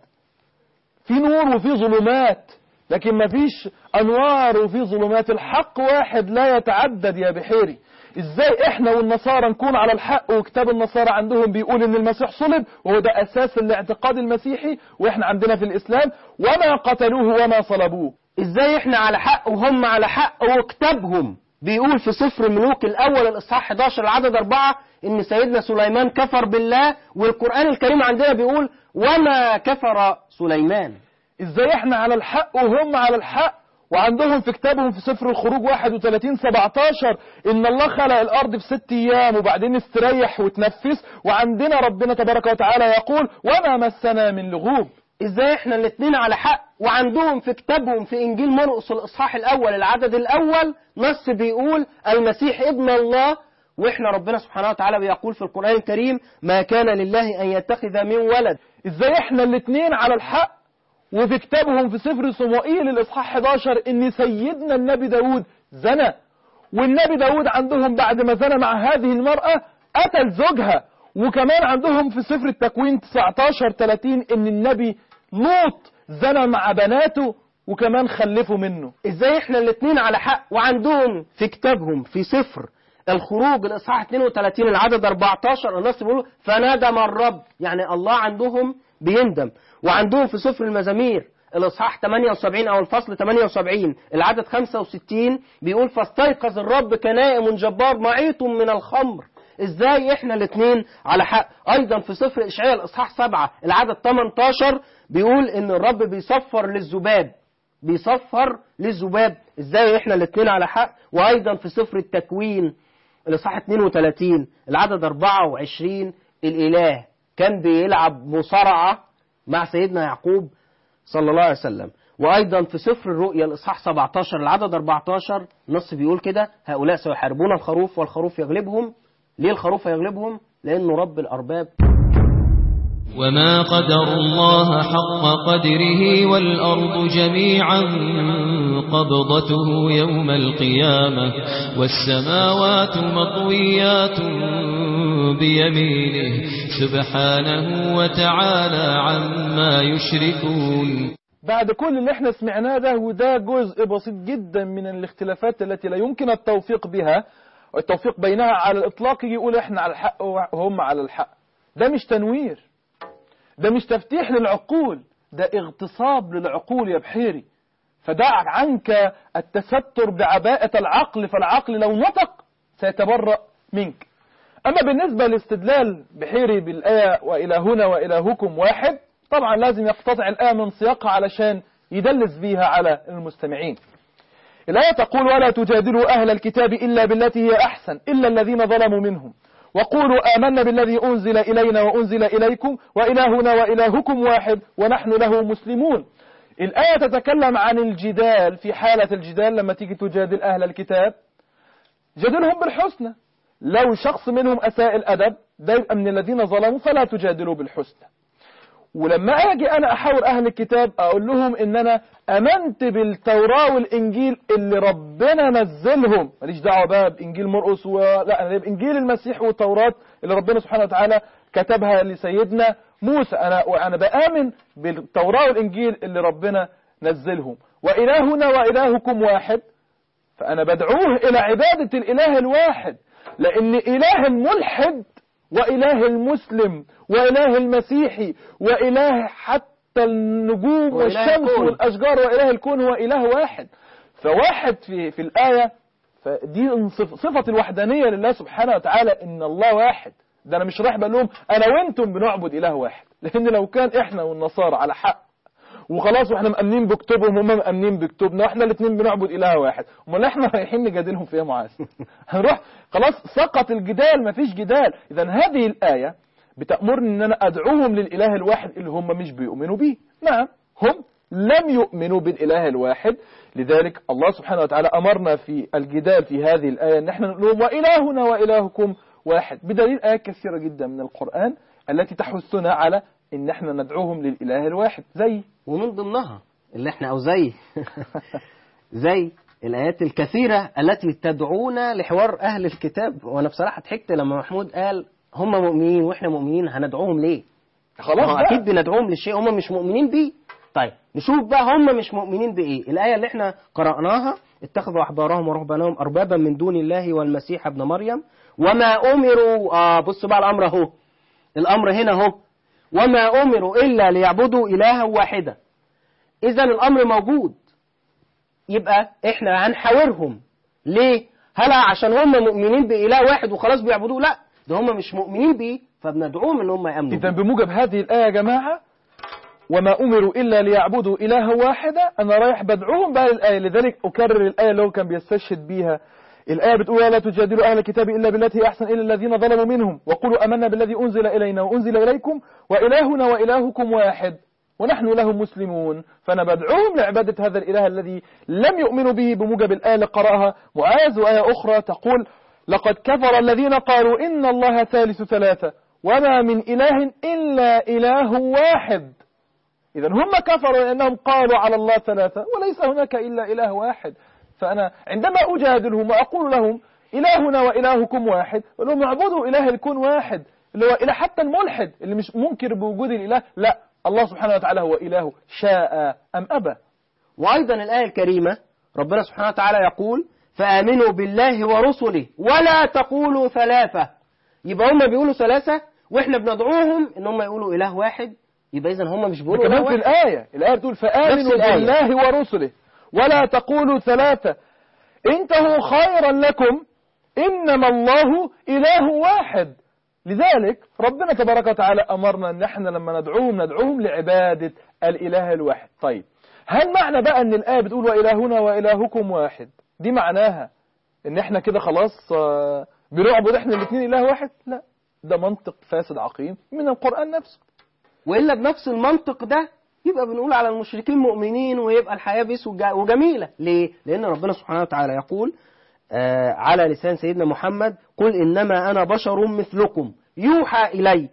في نور وفي ظلمات لكن ما فيش انوار وفي ظلمات الحق واحد لا يتعدد يا بحيري ازاي احنا والنصارى نكون على الحق وكتاب النصارى عندهم بيقول ان المسيح صلب وهو ده اساس الاعتقاد المسيحي واحنا عندنا في الاسلام وما قتلوه وما صلبوه ازاي احنا على حق وهم على حق وكتابهم بيقول في سفر الملوك الاول الاصحاح 11 العدد أربعة ان سيدنا سليمان كفر بالله والقرآن الكريم عندنا بيقول وما كفر سليمان ازاي احنا على الحق وهم على الحق وعندهم في كتابهم في سفر الخروج 31 17 ان الله خلق الارض في ست ايام وبعدين استريح وتنفس وعندنا ربنا تبارك وتعالى يقول وما مسنا من لغوب ازاي احنا الاثنين على حق وعندهم في كتابهم في انجيل مرقس الاصحاح الاول العدد الاول نص بيقول المسيح ابن الله واحنا ربنا سبحانه وتعالى بيقول في القران الكريم ما كان لله ان يتخذ من ولد ازاي احنا الاثنين على الحق وفي كتابهم في سفر صموئيل الاصحاح 11 ان سيدنا النبي داود زنى والنبي داود عندهم بعد ما زنى مع هذه المرأة قتل زوجها وكمان عندهم في سفر التكوين 19 30 ان النبي لوط زنى مع بناته وكمان خلفوا منه ازاي احنا الاثنين على حق وعندهم في كتابهم في سفر الخروج الاصحاح 32 العدد 14 النص بيقول فندم الرب يعني الله عندهم بيندم وعندهم في سفر المزامير الاصحاح 78 او الفصل 78 العدد 65 بيقول فاستيقظ الرب كنائم جبار معيط من الخمر ازاي احنا الاثنين على حق ايضا في سفر اشعياء الاصحاح 7 العدد 18 بيقول ان الرب بيصفر للذباب بيصفر للذباب ازاي احنا الاثنين على حق وايضا في سفر التكوين الاصحاح 32 العدد 24 الاله كان بيلعب مصارعه مع سيدنا يعقوب صلى الله عليه وسلم وايضا في سفر الرؤيا الاصحاح 17 العدد 14 نص بيقول كده هؤلاء سيحاربون الخروف والخروف يغلبهم ليه الخروف يغلبهم لانه رب الارباب وما قدر الله حق قدره والأرض جميعا قبضته يوم القيامة والسماوات مطويات بيمينه سبحانه وتعالى عما يشركون بعد كل اللي احنا سمعناه ده وده جزء بسيط جدا من الاختلافات التي لا يمكن التوفيق بها التوفيق بينها على الإطلاق يجي يقول احنا على الحق وهم على الحق ده مش تنوير ده مش تفتيح للعقول ده اغتصاب للعقول يا بحيري فدع عنك التستر بعباءة العقل فالعقل لو نطق سيتبرأ منك أما بالنسبة لاستدلال بحيري بالآية وإلهنا وإلهكم واحد طبعا لازم يقتطع الآية من سياقها علشان يدلس بيها على المستمعين الآية تقول ولا تجادلوا أهل الكتاب إلا بالتي هي أحسن إلا الذين ظلموا منهم وقولوا آمنا بالذي أنزل إلينا وأنزل إليكم وإلهنا وإلهكم واحد ونحن له مسلمون الآية تتكلم عن الجدال في حالة الجدال لما تيجي تجادل أهل الكتاب جادلهم بالحسنى لو شخص منهم أساء الأدب ده يبقى من الذين ظلموا فلا تجادلوا بالحسنى ولما أجي أنا أحاور أهل الكتاب أقول لهم إن أنا أمنت بالتوراة والإنجيل اللي ربنا نزلهم ماليش دعوة بقى بإنجيل مرقس ولا أنا بإنجيل المسيح والتوراة اللي ربنا سبحانه وتعالى كتبها لسيدنا موسى أنا وأنا بآمن بالتوراة والإنجيل اللي ربنا نزلهم وإلهنا وإلهكم واحد فأنا بدعوه إلى عبادة الإله الواحد لأن إله الملحد وإله المسلم وإله المسيحي وإله حتى النجوم وإله والشمس الكون. والأشجار وإله الكون هو إله واحد فواحد في, في الآية فدي صف- صفة الوحدانية لله سبحانه وتعالى إن الله واحد ده أنا مش رايح بقول لهم أنا وأنتم بنعبد إله واحد لأن لو كان إحنا والنصارى على حق وخلاص واحنا مأمنين بكتبهم وهم مأمنين بكتبنا واحنا الاثنين بنعبد اله واحد امال احنا رايحين نجادلهم في ايه يا معاذ هنروح خلاص سقط الجدال مفيش جدال اذا هذه الايه بتأمرني ان انا ادعوهم للاله الواحد اللي هم مش بيؤمنوا بيه نعم هم لم يؤمنوا بالاله الواحد لذلك الله سبحانه وتعالى امرنا في الجدال في هذه الايه ان احنا نقول لهم والهنا والهكم واحد بدليل ايات كثيره جدا من القران التي تحثنا على ان احنا ندعوهم للاله الواحد زي ومن ضمنها اللي احنا او زي زي الايات الكثيره التي تدعونا لحوار اهل الكتاب وانا بصراحه ضحكت لما محمود قال هم مؤمنين واحنا مؤمنين هندعوهم ليه؟ خلاص ما هو بقى. اكيد بندعوهم للشيء هم مش مؤمنين بيه طيب نشوف بقى هم مش مؤمنين بايه الايه اللي احنا قراناها اتخذوا احبارهم ورهبانهم اربابا من دون الله والمسيح ابن مريم وما امروا اه بص بقى الامر اهو الامر هنا اهو وما امروا الا ليعبدوا الها واحدا اذا الامر موجود يبقى احنا هنحاورهم ليه هل عشان هم مؤمنين باله واحد وخلاص بيعبدوه لا ده هم مش مؤمنين بيه فبندعوهم ان هم يامنوا إذا بيه. بموجب هذه الآية يا جماعة وما أمروا إلا ليعبدوا إلها واحدا أنا رايح بدعوهم بقى للآية لذلك أكرر الآية اللي هو كان بيستشهد بيها الآية بتقول لا تجادلوا أهل الكتاب إلا بالتي هي أحسن إلا الذين ظلموا منهم وقولوا أمنا بالذي أنزل إلينا وأنزل إليكم وإلهنا وإلهكم واحد ونحن له مسلمون فأنا بدعوهم لعبادة هذا الإله الذي لم يؤمنوا به بموجب الآية اللي قرأها معاذ وآية أخرى تقول لقد كفر الذين قالوا إن الله ثالث ثلاثة وما من إله إلا إله واحد إذا هم كفروا لأنهم قالوا على الله ثلاثة وليس هناك إلا إله واحد فأنا عندما أجادلهم وأقول لهم إلهنا وإلهكم واحد أقول لهم اعبدوا إله الكون واحد اللي هو إله حتى الملحد اللي مش منكر بوجود الإله لا الله سبحانه وتعالى هو إله شاء أم أبى وأيضا الآية الكريمة ربنا سبحانه وتعالى يقول فآمنوا بالله ورسله ولا تقولوا ثلاثة يبقى هم بيقولوا ثلاثة وإحنا بندعوهم إن هم يقولوا إله واحد يبقى إذا هم مش بيقولوا إله كمان في واحد الآية الآية بتقول فآمنوا الآية. بالله ورسله ولا تقولوا ثلاثة انتهوا خيرا لكم إنما الله إله واحد لذلك ربنا تبارك وتعالى أمرنا أن احنا لما ندعوهم ندعوهم لعبادة الإله الواحد طيب هل معنى بقى أن الآية بتقول وإلهنا وإلهكم واحد دي معناها أن احنا كده خلاص آه، بنعبد احنا الاثنين إله واحد لا ده منطق فاسد عقيم من القرآن نفسه وإلا بنفس المنطق ده يبقى بنقول على المشركين مؤمنين ويبقى الحياة بيس وج- وجميلة ليه؟ لأن ربنا سبحانه وتعالى يقول آه على لسان سيدنا محمد قل إنما أنا بشر مثلكم يوحى إلي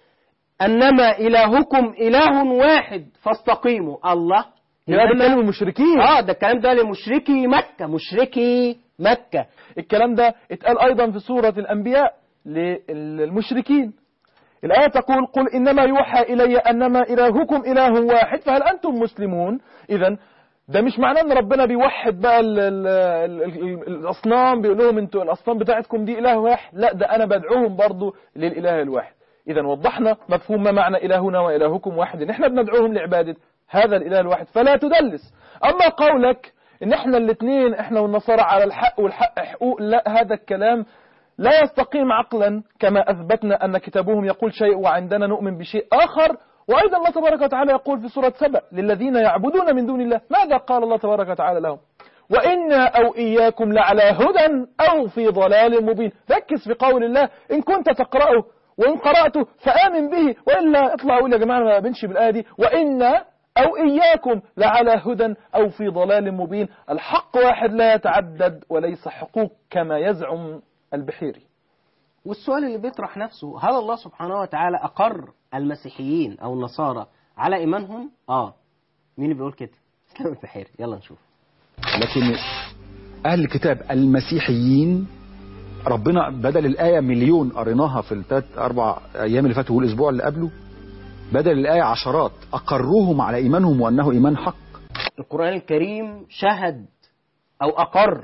أنما إلهكم إله واحد فاستقيموا الله يبقى إنما- بيتكلم المشركين اه ده الكلام ده لمشركي مكة مشركي مكة الكلام ده اتقال أيضا في سورة الأنبياء للمشركين الآية تقول قل إنما يوحى إلي أنما إلهكم إله واحد فهل أنتم مسلمون إذا ده مش معناه ان ربنا بيوحد بقى ال ال ال ال الاصنام بيقول لهم انتوا الاصنام بتاعتكم دي اله واحد لا ده انا بدعوهم برضو للاله الواحد اذا وضحنا مفهوم ما معنى الهنا والهكم واحد ان احنا بندعوهم لعباده هذا الاله الواحد فلا تدلس اما قولك ان احنا الاثنين احنا والنصارى على الحق والحق حقوق لا هذا الكلام لا يستقيم عقلا كما أثبتنا أن كتابهم يقول شيء وعندنا نؤمن بشيء آخر وأيضا الله تبارك وتعالى يقول في سورة سبأ للذين يعبدون من دون الله ماذا قال الله تبارك وتعالى لهم وإنا أو إياكم لعلى هدى أو في ضلال مبين ركز في قول الله إن كنت تقرأه وإن قرأته فآمن به وإلا اطلعوا قول يا جماعة ما بنشي بالآية دي وإنا أو إياكم لعلى هدى أو في ضلال مبين الحق واحد لا يتعدد وليس حقوق كما يزعم البحيري والسؤال اللي بيطرح نفسه هل الله سبحانه وتعالى أقر المسيحيين أو النصارى على إيمانهم؟ آه مين اللي بيقول كده؟ اسلام البحيري يلا نشوف لكن أهل الكتاب المسيحيين ربنا بدل الآية مليون قريناها في الثلاث أربع أيام اللي فاتوا والأسبوع اللي قبله بدل الآية عشرات أقروهم على إيمانهم وأنه إيمان حق القرآن الكريم شهد أو أقر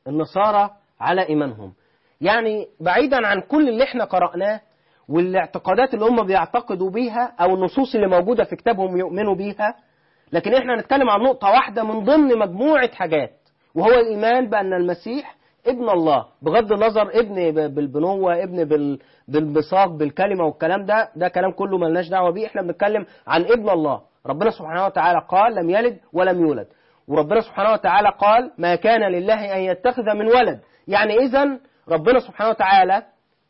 النصارى على إيمانهم يعني بعيدا عن كل اللي احنا قرأناه والاعتقادات اللي هم بيعتقدوا بيها أو النصوص اللي موجودة في كتابهم يؤمنوا بيها لكن احنا هنتكلم عن نقطة واحدة من ضمن مجموعة حاجات وهو الإيمان بأن المسيح ابن الله بغض النظر ابن ب- بالبنوة ابن بال- بالميثاق بالكلمة والكلام ده ده كلام كله ملناش دعوة بيه احنا بنتكلم عن ابن الله ربنا سبحانه وتعالى قال لم يلد ولم يولد وربنا سبحانه وتعالى قال ما كان لله أن يتخذ من ولد يعني إذا ربنا سبحانه وتعالى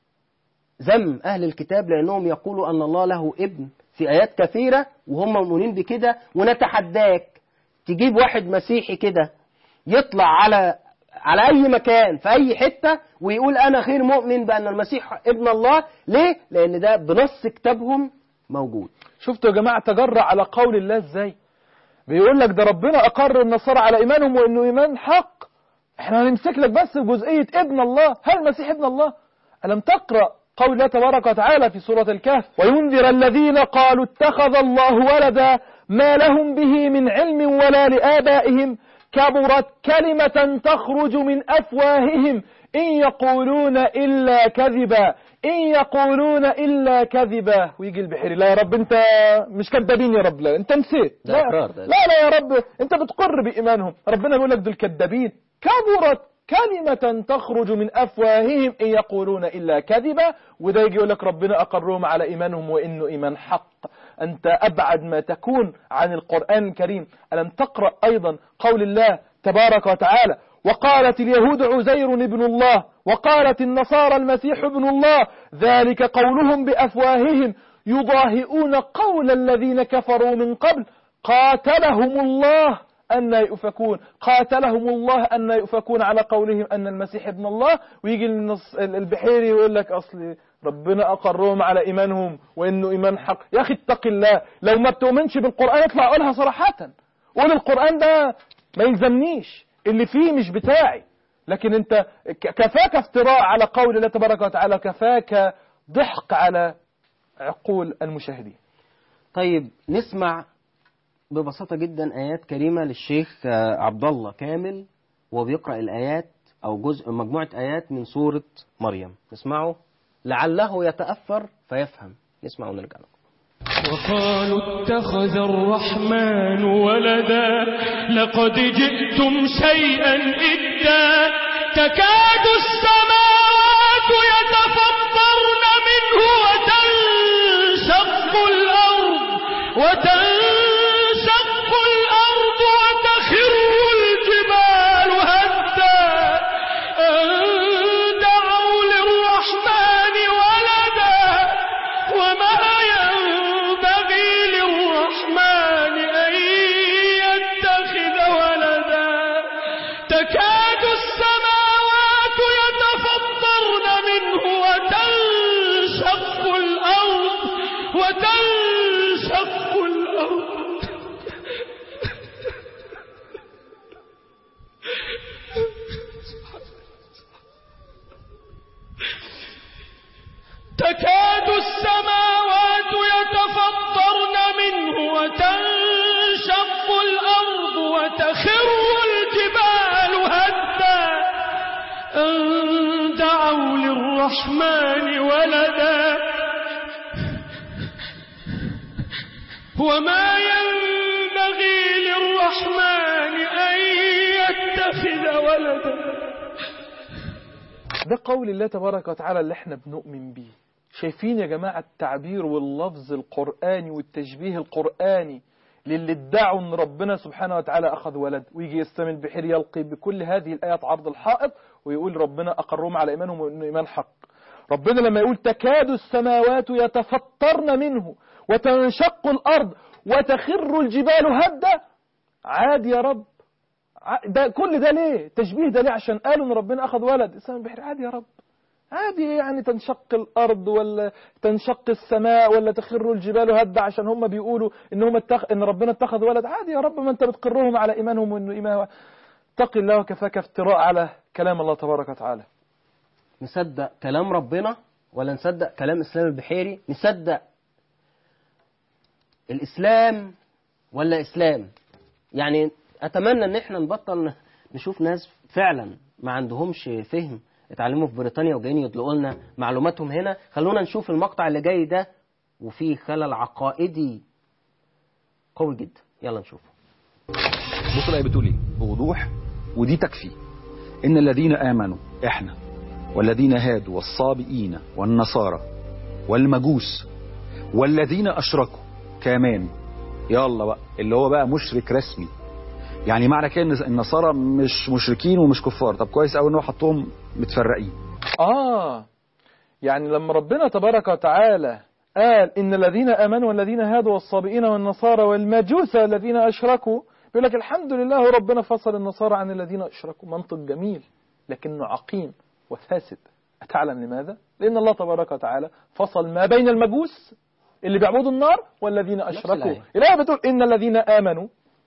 ذم أهل الكتاب لأنهم يقولوا أن الله له ابن في آيات كثيرة وهم مؤمنين بكده ونتحداك تجيب واحد مسيحي كده يطلع على على أي مكان في أي حتة ويقول أنا غير مؤمن بأن المسيح ابن الله ليه؟ لأن ده بنص كتابهم موجود شفتوا يا جماعة تجرع على قول الله ازاي بيقول لك ده ربنا أقر النصارى على إيمانهم وإنه إيمان حق احنا هنمسك لك بس بجزئية ابن الله هل المسيح ابن الله ألم تقرأ قول الله تبارك وتعالى في سورة الكهف وينذر الذين قالوا اتخذ الله ولدا ما لهم به من علم ولا لآبائهم كبرت كلمة تخرج من أفواههم إن يقولون إلا كذبا إن يقولون إلا كذبا ويجي البحيري لا يا رب أنت مش كذابين يا رب لا أنت نسيت ده لا, إقرار ده. لا لا يا رب أنت بتقر بإيمانهم ربنا يقول لك دول كذابين كبرت كلمة تخرج من أفواههم إن يقولون إلا كذبا وده يجي يقول لك ربنا أقرهم على إيمانهم وإنه إيمان حق أنت أبعد ما تكون عن القرآن الكريم ألم تقرأ أيضا قول الله تبارك وتعالى وقالت اليهود عزير ابن الله وقالت النصارى المسيح ابن الله ذلك قولهم بأفواههم يضاهئون قول الذين كفروا من قبل قاتلهم الله أن يؤفكون قاتلهم الله أن يؤفكون على قولهم أن المسيح ابن الله ويجي النص البحيري يقول لك أصل ربنا أقرهم على إيمانهم وإنه إيمان حق يا أخي اتق الله لو ما بتؤمنش بالقرآن اطلع قولها صراحة قول القرآن ده ما يلزمنيش اللي فيه مش بتاعي لكن انت ك- كفاك افتراء على قول الله تبارك وتعالى كفاك ضحك على عقول المشاهدين طيب نسمع ببساطة جدا آيات كريمة للشيخ آه، عبد الله كامل وهو بيقرأ الآيات أو جزء مجموعة آيات من سورة مريم نسمعه لعله يتأثر فيفهم نسمع ونرجع له وقالوا اتخذ الرحمن ولدا لقد جئتم شيئا إدا تكاد السماوات يتفطرن منه وتنشق الأرض وتنشق الأرض وتخر الجبال هدا أن دعوا للرحمن ولدا وما ينبغي للرحمن أن يتخذ ولدا تكاد السماوات يتفطرن منه وتنشق الأرض وتنشق الأرض تكاد السماوات يتفطرن منه وتنشق الأرض وتخر الجبال هدا أن دعوا للرحمن ولدا وما ينبغي للرحمن أن يتخذ ولدا ده قول الله تبارك وتعالى اللي احنا بنؤمن بيه شايفين يا جماعة التعبير واللفظ القرآني والتشبيه القرآني للي ادعوا ان ربنا سبحانه وتعالى اخذ ولد ويجي يستمع البحير يلقي بكل هذه الايات عرض الحائط ويقول ربنا اقرهم على ايمانهم وانه ايمان حق ربنا لما يقول تكاد السماوات يتفطرن منه وتنشق الارض وتخر الجبال هدا عادي يا رب ع- ده كل ده ليه تشبيه ده ليه عشان قالوا ان ربنا اخذ ولد اسلام البحر عادي يا رب عادي يعني تنشق الارض ولا تنشق السماء ولا تخر الجبال هدا عشان هم بيقولوا ان هم اتخ... ان ربنا اتخذ ولد عادي يا رب ما انت بتقرهم على ايمانهم وانه ايمان اتق الله وكفاك افتراء على كلام الله تبارك وتعالى نصدق كلام ربنا ولا نصدق كلام إسلام البحيري نصدق الإسلام ولا إسلام يعني أتمنى إن إحنا نبطل نشوف ناس فعلا ما عندهمش فهم اتعلموا في بريطانيا وجايين يطلقوا لنا معلوماتهم هنا خلونا نشوف المقطع اللي جاي ده وفيه خلل عقائدي قوي جدا يلا نشوفه بص الآية بتقول ايه بوضوح ودي تكفي إن الذين آمنوا إحنا والذين هادوا والصابئين والنصارى والمجوس والذين أشركوا كمان يلا بقى اللي هو بقى مشرك رسمي يعني معنى كده ان النصارى مش مشركين ومش كفار طب كويس قوي ان هو حطهم متفرقين آه يعني لما ربنا تبارك وتعالى قال إن الذين آمنوا والذين هادوا والصابئين والنصارى والمجوس الذين أشركوا بيقول لك الحمد لله ربنا فصل النصارى عن الذين أشركوا منطق جميل لكنه عقيم وفاسد أتعلم لماذا؟ لأن الله تبارك وتعالى فصل ما بين المجوس اللي بيعبدوا النار والذين أشركوا الآية. الآية بتقول إن الذين آمنوا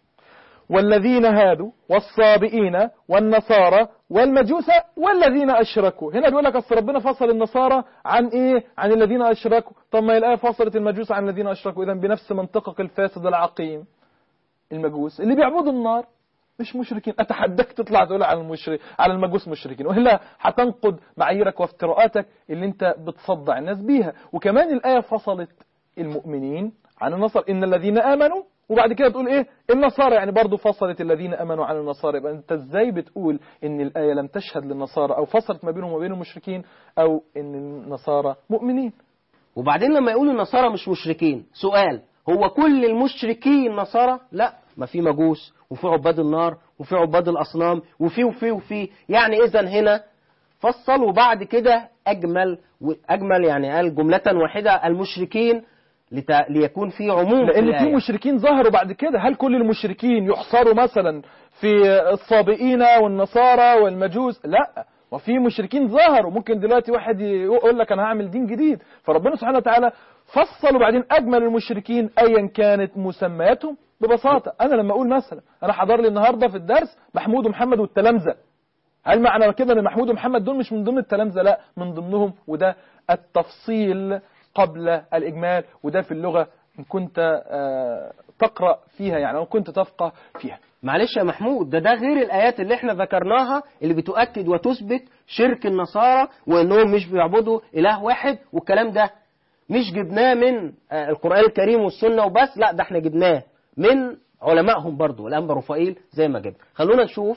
والذين هادوا والصابئين والنصارى والمجوس والذين أشركوا هنا بيقول لك أصل ربنا فصل النصارى عن إيه عن الذين أشركوا طب ما الآية فصلت المجوس عن الذين أشركوا إذا بنفس منطقك الفاسد العقيم المجوس اللي بيعبدوا النار مش مشركين اتحداك تطلع تقول على المشرك على المجوس مشركين والا هتنقض معاييرك وافتراءاتك اللي انت بتصدع الناس بيها وكمان الايه فصلت المؤمنين عن النصارى ان الذين امنوا وبعد كده تقول ايه النصارى يعني برضو فصلت الذين امنوا عن النصارى يبقى انت ازاي بتقول ان الايه لم تشهد للنصارى او فصلت ما بينهم وبين المشركين او ان النصارى مؤمنين وبعدين لما يقولوا النصارى مش مشركين سؤال هو كل المشركين نصارى لا ما في مجوس وفي عباد النار وفي عباد الأصنام وفي وفي وفي يعني إذا هنا فصل وبعد كده أجمل وأجمل يعني قال جملة واحدة المشركين لت... ليكون في عموم لان في الآية. مشركين ظهروا بعد كده هل كل المشركين يحصروا مثلا في الصابئين والنصارى والمجوس لا وفي مشركين ظهروا ممكن دلوقتي واحد يقول لك انا هعمل دين جديد فربنا سبحانه وتعالى فصل وبعدين اجمل المشركين ايا كانت مسمياتهم ببساطه انا لما اقول مثلا انا حضر لي النهارده في الدرس محمود ومحمد والتلامذه هل معنى كده ان محمود ومحمد دول مش من ضمن التلامذه لا من ضمنهم وده التفصيل قبل الاجمال وده في اللغه ان كنت آه، تقرا فيها يعني او كنت تفقه فيها معلش يا محمود ده ده غير الآيات اللي احنا ذكرناها اللي بتؤكد وتثبت شرك النصارى وانهم مش بيعبدوا إله واحد والكلام ده مش جبناه من آه، القرآن الكريم والسنة وبس لا ده احنا جبناه من علمائهم برضو الأنبا رفائيل زي ما جبنا خلونا نشوف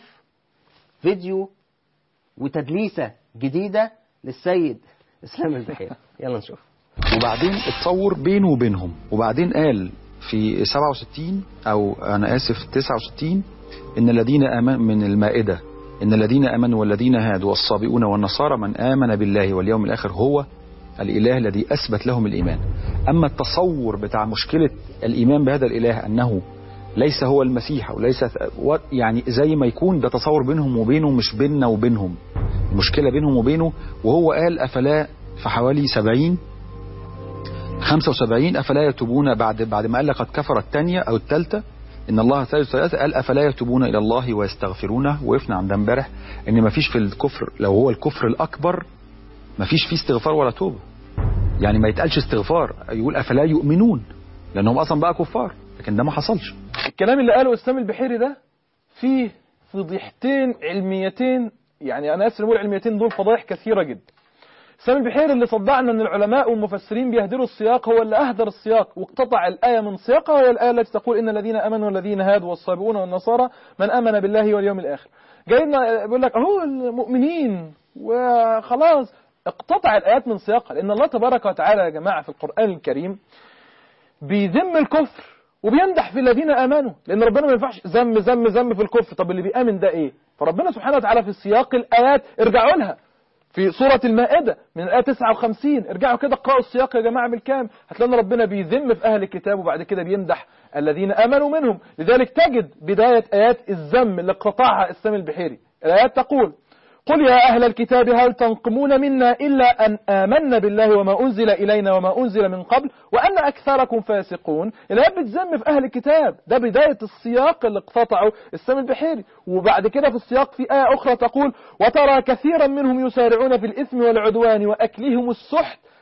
فيديو وتدليسة جديدة للسيد إسلام البحيري يلا نشوف وبعدين اتصور بينه وبينهم وبعدين قال في 67 او انا اسف 69 ان الذين امن من المائده ان الذين امنوا والذين هادوا والصابئون والنصارى من امن بالله واليوم الاخر هو الاله الذي اثبت لهم الايمان اما التصور بتاع مشكله الايمان بهذا الاله انه ليس هو المسيح وليس و- يعني زي ما يكون ده تصور بينهم وبينه مش بيننا وبينهم المشكله بينهم وبينه وهو قال افلا في حوالي 70 75 افلا يتوبون بعد بعد ما قال لقد كفر الثانيه او الثالثه ان الله ثالث ثلاثه قال افلا يتوبون الى الله ويستغفرونه وقفنا عند امبارح ان ما فيش في الكفر لو هو الكفر الاكبر ما فيش فيه استغفار ولا توبه يعني ما يتقالش استغفار يقول افلا يؤمنون لانهم اصلا بقى كفار لكن ده ما حصلش الكلام اللي قاله اسلام البحيري ده فيه فضيحتين علميتين يعني انا اسف نقول علميتين دول فضايح كثيره جدا اسلام البحيري اللي صدعنا ان العلماء والمفسرين بيهدروا السياق هو اللي اهدر السياق واقتطع الايه من سياقها وهي الايه التي تقول ان الذين امنوا والذين هادوا والصابئون والنصارى من امن بالله واليوم الاخر جاي لنا بيقول لك اهو المؤمنين وخلاص اقتطع الايات من سياقها لان الله تبارك وتعالى يا جماعه في القران الكريم بيذم الكفر وبيمدح في الذين امنوا لان ربنا ما ينفعش ذم ذم ذم في الكفر طب اللي بيامن ده ايه فربنا سبحانه وتعالى في سياق الايات ارجعوا لها في سورة المائدة من الآية 59 ارجعوا كده اقرأوا السياق يا جماعة بالكامل هتلاقي إن ربنا بيذم في أهل الكتاب وبعد كده بيمدح الذين آمنوا منهم لذلك تجد بداية آيات الذم اللي قطعها إسلام البحيري الآيات تقول قل يا أهل الكتاب هل تنقمون منا إلا أن آمنا بالله وما أنزل إلينا وما أنزل من قبل وأن أكثركم فاسقون الآيات بتذم في أهل الكتاب ده بداية السياق اللي اقتطعه السام البحيري وبعد كده في السياق في آية أخرى تقول وترى كثيرا منهم يسارعون في الإثم والعدوان وأكلهم السحت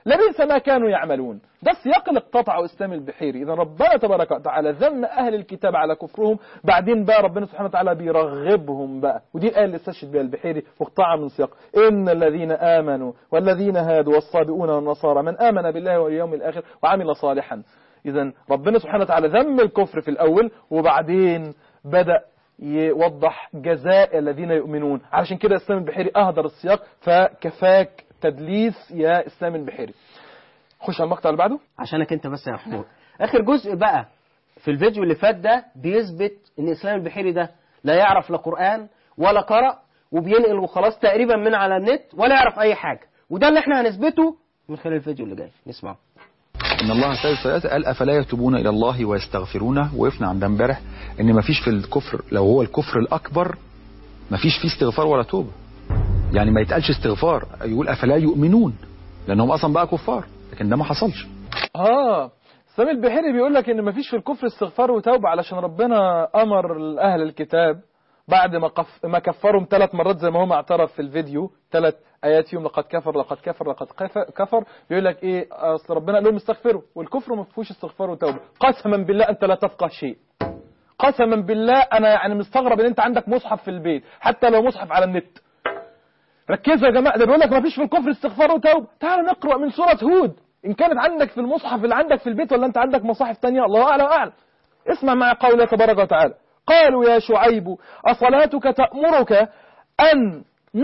لبئس ما كانوا يعملون ده السياق اللي اقتطعه اسلام البحيري اذا ربنا تبارك وتعالى ذم اهل الكتاب على كفرهم بعدين بقى ربنا سبحانه وتعالى بيرغبهم بقى ودي الايه اللي استشهد بها البحيري مقطعه من سياق ان الذين امنوا والذين هادوا والصابئون والنصارى من امن بالله واليوم الاخر وعمل صالحا اذا ربنا سبحانه وتعالى ذم الكفر في الاول وبعدين بدا يوضح جزاء الذين يؤمنون علشان كده اسلام البحيري اهدر السياق فكفاك تدليس يا اسلام البحيري خش على المقطع اللي بعده عشانك انت بس يا محمود اخر جزء بقى في الفيديو اللي فات ده بيثبت ان اسلام البحيري ده لا يعرف لا قران ولا قرأ وبينقل وخلاص تقريبا من على النت ولا يعرف اي حاجه وده اللي احنا هنثبته من خلال الفيديو اللي جاي نسمعه ان الله ثالث ثلاثة قال افلا يتوبون الى الله ويستغفرونه وقفنا عند امبارح ان مفيش في الكفر لو هو الكفر الاكبر مفيش فيه استغفار ولا توبه يعني ما يتقالش استغفار يقول افلا يؤمنون لانهم اصلا بقى كفار لكن ده ما حصلش اه سامي البحيري بيقول لك ان مفيش في الكفر استغفار وتوبه علشان ربنا امر اهل الكتاب بعد ما قف ما كفرهم ثلاث مرات زي ما هو اعترف في الفيديو ثلاث ايات يوم لقد كفر لقد كفر لقد كف- كفر بيقول لك ايه اصل ربنا قال لهم استغفروا والكفر ما فيهوش استغفار وتوبه قسما بالله انت لا تفقه شيء قسما بالله انا يعني مستغرب ان انت عندك مصحف في البيت حتى لو مصحف على النت ركزوا يا جماعه ده بيقول لك ما فيش في الكفر استغفار وتوبه تعال نقرا من سوره هود ان كانت عندك في المصحف اللي عندك في البيت ولا انت عندك مصاحف تانية الله اعلم اعلم اسمع مع قوله تبارك وتعالى قالوا يا شعيب اصلاتك تامرك ان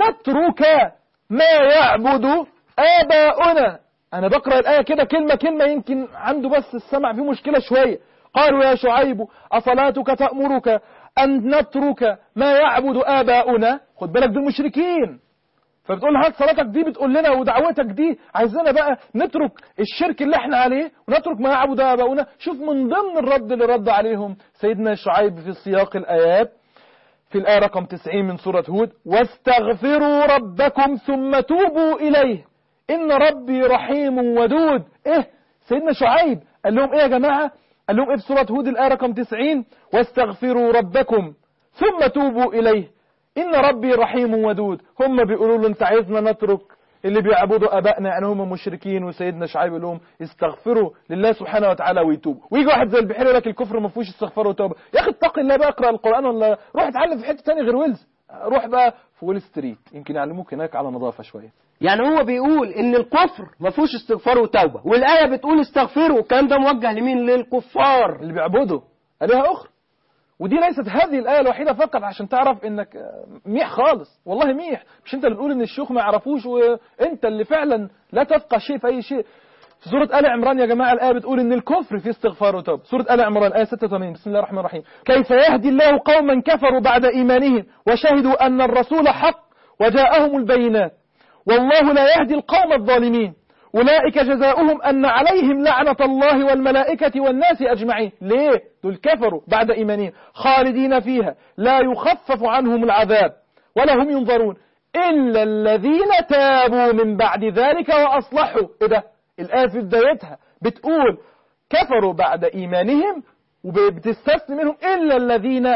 نترك ما يعبد اباؤنا انا بقرا الايه كده كلمه كلمه يمكن عنده بس السمع فيه مشكله شويه قالوا يا شعيب اصلاتك تامرك ان نترك ما يعبد اباؤنا خد بالك دول مشركين فبتقول هات صلاتك دي بتقول لنا ودعوتك دي عايزيننا بقى نترك الشرك اللي احنا عليه ونترك ما يعبد اباؤنا شوف من ضمن الرد اللي رد عليهم سيدنا شعيب في سياق الايات في الآية رقم 90 من سورة هود واستغفروا ربكم ثم توبوا إليه إن ربي رحيم ودود إيه سيدنا شعيب قال لهم إيه يا جماعة قال لهم إيه في سورة هود الآية رقم 90 واستغفروا ربكم ثم توبوا إليه إن ربي رحيم ودود هم بيقولوا له أنت عايزنا نترك اللي بيعبدوا ابائنا يعني هم مشركين وسيدنا شعيب يقول لهم استغفروا لله سبحانه وتعالى ويتوبوا ويجي واحد زي البحيري يقول لك الكفر ما فيهوش استغفار وتوبه يا اخي اتق الله بقى اقرا القران ولا روح اتعلم في حته ثانيه غير ويلز روح بقى في وول ستريت يمكن يعلموك هناك على نظافه شويه يعني هو بيقول ان الكفر ما فيهوش استغفار وتوبه والايه بتقول استغفروا الكلام ده موجه لمين للكفار اللي بيعبدوا آلهة أخرى ودي ليست هذه الآية الوحيدة فقط عشان تعرف إنك آه، ميح خالص والله ميح مش أنت اللي بتقول إن الشيوخ ما يعرفوش وأنت اللي فعلا لا تفقه شيء في أي شيء في سورة آل عمران يا جماعة الآية بتقول إن الكفر فيه استغفار وتوبة سورة آل عمران آية 86 بسم الله الرحمن الرحيم كيف يهدي الله قوما كفروا بعد إيمانهم وشهدوا أن الرسول حق وجاءهم البينات والله لا يهدي القوم الظالمين أولئك جزاؤهم أن عليهم لعنة الله والملائكة والناس أجمعين ليه؟ دول كفروا بعد إيمانهم خالدين فيها لا يخفف عنهم العذاب ولا هم ينظرون إلا الذين تابوا من بعد ذلك وأصلحوا إيه ده؟ الآية في بدايتها بتقول كفروا بعد إيمانهم وبتستثني منهم إلا الذين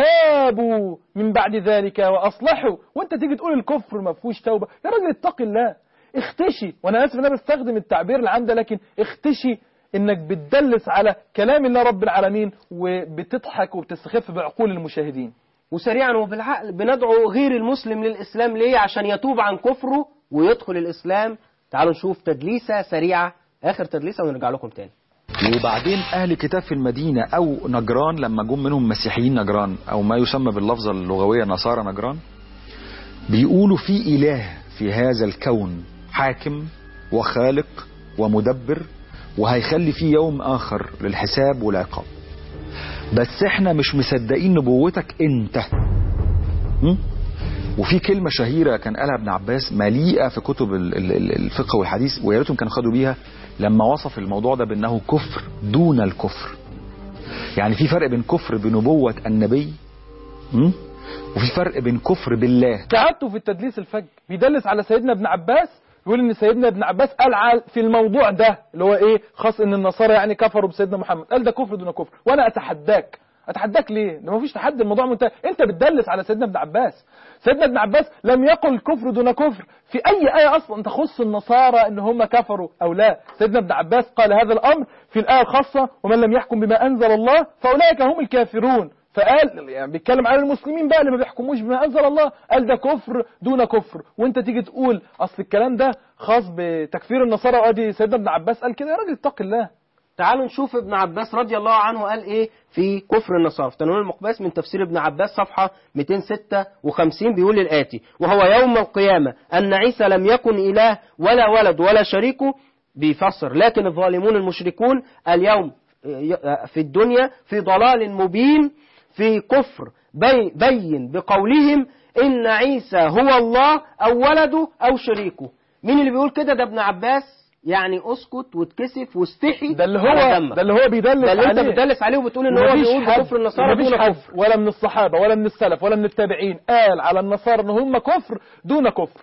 تابوا من بعد ذلك وأصلحوا وانت تيجي تقول الكفر ما فيهوش توبة يا راجل اتق الله اختشي وانا اسف ان انا بستخدم التعبير اللي عندي لكن اختشي انك بتدلس على كلام الله رب العالمين وبتضحك وبتستخف بعقول المشاهدين وسريعا وبالعقل بندعو غير المسلم للإسلام ليه عشان يتوب عن كفره ويدخل الإسلام تعالوا نشوف تدليسة سريعة آخر تدليسة ونرجع لكم تاني وبعدين اهل الكتاب في المدينه او نجران لما جم منهم مسيحيين نجران او ما يسمى باللفظه اللغويه نصارى نجران بيقولوا في اله في هذا الكون حاكم وخالق ومدبر وهيخلي فيه يوم اخر للحساب والعقاب بس احنا مش مصدقين نبوتك انت م? وفي كلمة شهيرة كان قالها ابن عباس مليئة في كتب ال- ال- ال- الفقه والحديث ويا ريتهم كانوا خدوا بيها لما وصف الموضوع ده بأنه كفر دون الكفر يعني في فرق بين كفر بنبوة النبي م? وفي فرق بين كفر بالله سعادته في التدليس الفج بيدلس على سيدنا ابن عباس يقول ان سيدنا ابن عباس قال على- في الموضوع ده اللي هو ايه خاص ان النصارى يعني كفروا بسيدنا محمد قال ده كفر دون كفر وانا اتحداك اتحداك ليه ده مفيش تحدي الموضوع منتهي انت بتدلس على سيدنا ابن عباس سيدنا ابن عباس لم يقل كفر دون كفر في اي ايه اصلا تخص النصارى ان هم كفروا او لا سيدنا ابن عباس قال هذا الامر في الايه الخاصه ومن لم يحكم بما انزل الله فاولئك هم الكافرون فقال يعني بيتكلم على المسلمين بقى اللي ما بيحكموش بما انزل الله قال ده كفر دون كفر وانت تيجي تقول اصل الكلام ده خاص بتكفير النصارى وادي سيدنا ابن عباس قال كده يا راجل اتق الله تعالوا نشوف ابن عباس رضي الله عنه قال ايه في كفر النصارى في تنوير المقباس من تفسير ابن عباس صفحة 256 بيقول الآتي وهو يوم القيامة أن عيسى لم يكن إله ولا ولد ولا شريكه بيفسر لكن الظالمون المشركون اليوم في الدنيا في ضلال مبين في كفر بي بين بقولهم إن عيسى هو الله أو ولده أو شريكه مين اللي بيقول كده ده ابن عباس يعني اسكت واتكسف واستحي ده اللي على هو دمك. ده اللي هو بيدلس ده اللي انت عليه. بتدلس عليه وبتقول ان هو ومفيش بيقول حد- بكفر النصارى مفيش دون حد كفر ولا من الصحابة ولا من السلف ولا من التابعين قال على النصارى ان هم كفر دون كفر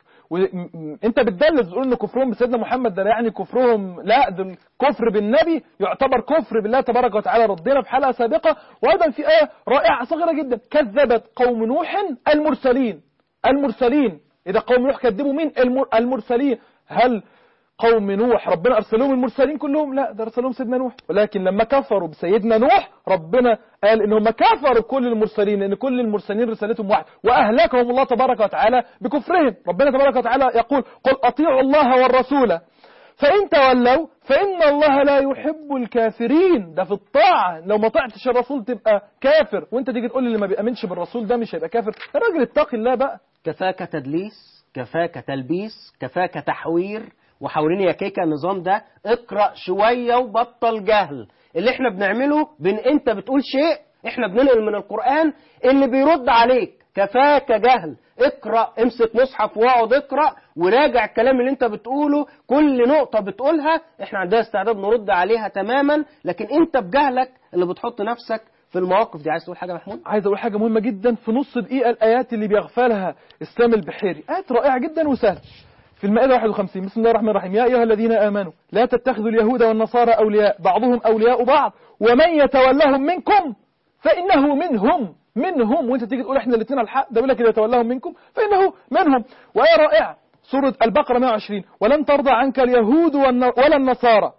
وانت بتدلس تقول ان كفرهم بسيدنا محمد ده يعني كفرهم لا ده الكفر بالنبي يعتبر كفر بالله تبارك وتعالى ردينا في حلقة سابقة وايضا في آية رائعة صغيرة جدا كذبت قوم نوح المرسلين المرسلين اذا قوم نوح كذبوا مين المر- المرسلين هل قوم نوح ربنا أرسلهم المرسلين كلهم لا ده أرسلهم سيدنا نوح ولكن لما كفروا بسيدنا نوح ربنا قال إن هم كفروا كل المرسلين لأن كل المرسلين رسالتهم واحد وأهلكهم الله تبارك وتعالى بكفرهم ربنا تبارك وتعالى يقول قل أطيعوا الله والرسول فإن تولوا فإن الله لا يحب الكافرين ده في الطاعة لو ما طعتش الرسول تبقى كافر وانت تيجي تقول لي اللي ما بيأمنش بالرسول ده مش هيبقى كافر يا راجل اتقي الله بقى كفاك تدليس كفاك تلبيس كفاك تحوير وحاوريني يا كيكه النظام ده اقرا شويه وبطل جهل اللي احنا بنعمله بين انت بتقول شيء احنا بننقل من القران اللي بيرد عليك كفاك جهل اقرا امسك مصحف واقعد اقرا وراجع الكلام اللي انت بتقوله كل نقطه بتقولها احنا عندنا استعداد نرد عليها تماما لكن انت بجهلك اللي بتحط نفسك في المواقف دي عايز تقول حاجه يا محمود عايز اقول حاجه مهمه جدا في نص دقيقه الايات اللي بيغفلها اسلام البحيري ايات رائعه جدا وسهله في المائده 51 بسم الله الرحمن الرحيم يا ايها الذين امنوا لا تتخذوا اليهود والنصارى اولياء بعضهم اولياء بعض ومن يتولهم منكم فانه منهم منهم وانت تيجي تقول احنا الاثنين على الحق ده يقول لك اذا تولهم منكم فانه منهم وايه رائعه سوره البقره 120 ولن ترضى عنك اليهود والن- ولا النصارى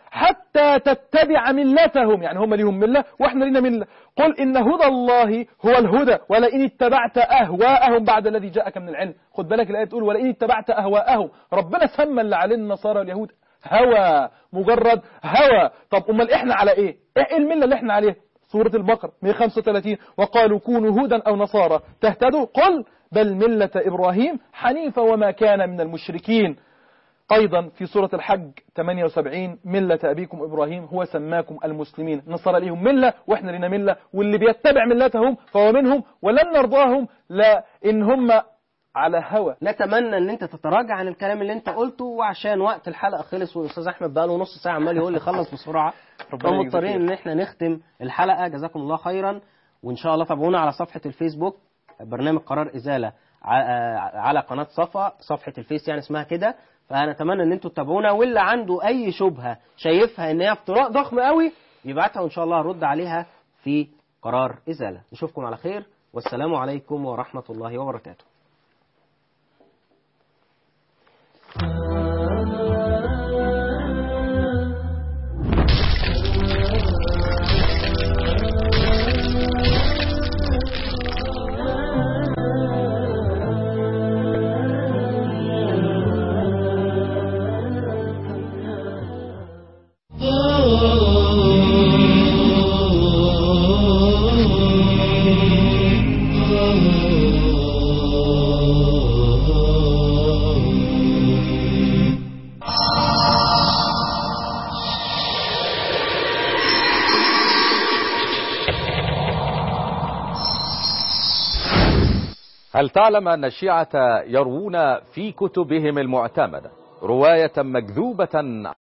حتى تتبع ملتهم يعني هم ليهم ملة واحنا لنا ملة قل إن هدى الله هو الهدى ولئن اتبعت أهواءهم بعد الذي جاءك من العلم خد بالك الآية تقول ولئن اتبعت أهواءهم ربنا سمى اللي عليه النصارى واليهود هوى مجرد هوى طب أمال إحنا على إيه إيه الملة اللي إحنا عليها سورة البقرة 135 وقالوا كونوا هودا أو نصارى تهتدوا قل بل ملة إبراهيم حنيفا وما كان من المشركين أيضا في سورة الحج 78 ملة أبيكم إبراهيم هو سماكم المسلمين نصر ليهم ملة وإحنا لنا ملة واللي بيتبع ملتهم فهو منهم ولن نرضاهم لا إن هم على هوى نتمنى ان انت تتراجع عن الكلام اللي انت قلته وعشان وقت الحلقه خلص والاستاذ احمد بقى له نص ساعه عمال يقول لي خلص بسرعه ربنا يجزيك فمضطرين خير. ان احنا نختم الحلقه جزاكم الله خيرا وان شاء الله تابعونا على صفحه الفيسبوك برنامج قرار ازاله ع- آه، على قناه صفا صفحه الفيس يعني اسمها كده فنتمنى ان انتوا تتابعونا واللي عنده اي شبهه شايفها ان هي افتراء ضخم قوي يبعتها وان شاء الله هرد عليها في قرار ازاله نشوفكم على خير والسلام عليكم ورحمه الله وبركاته هل تعلم أن الشيعة يروون في كتبهم المعتمدة رواية مكذوبة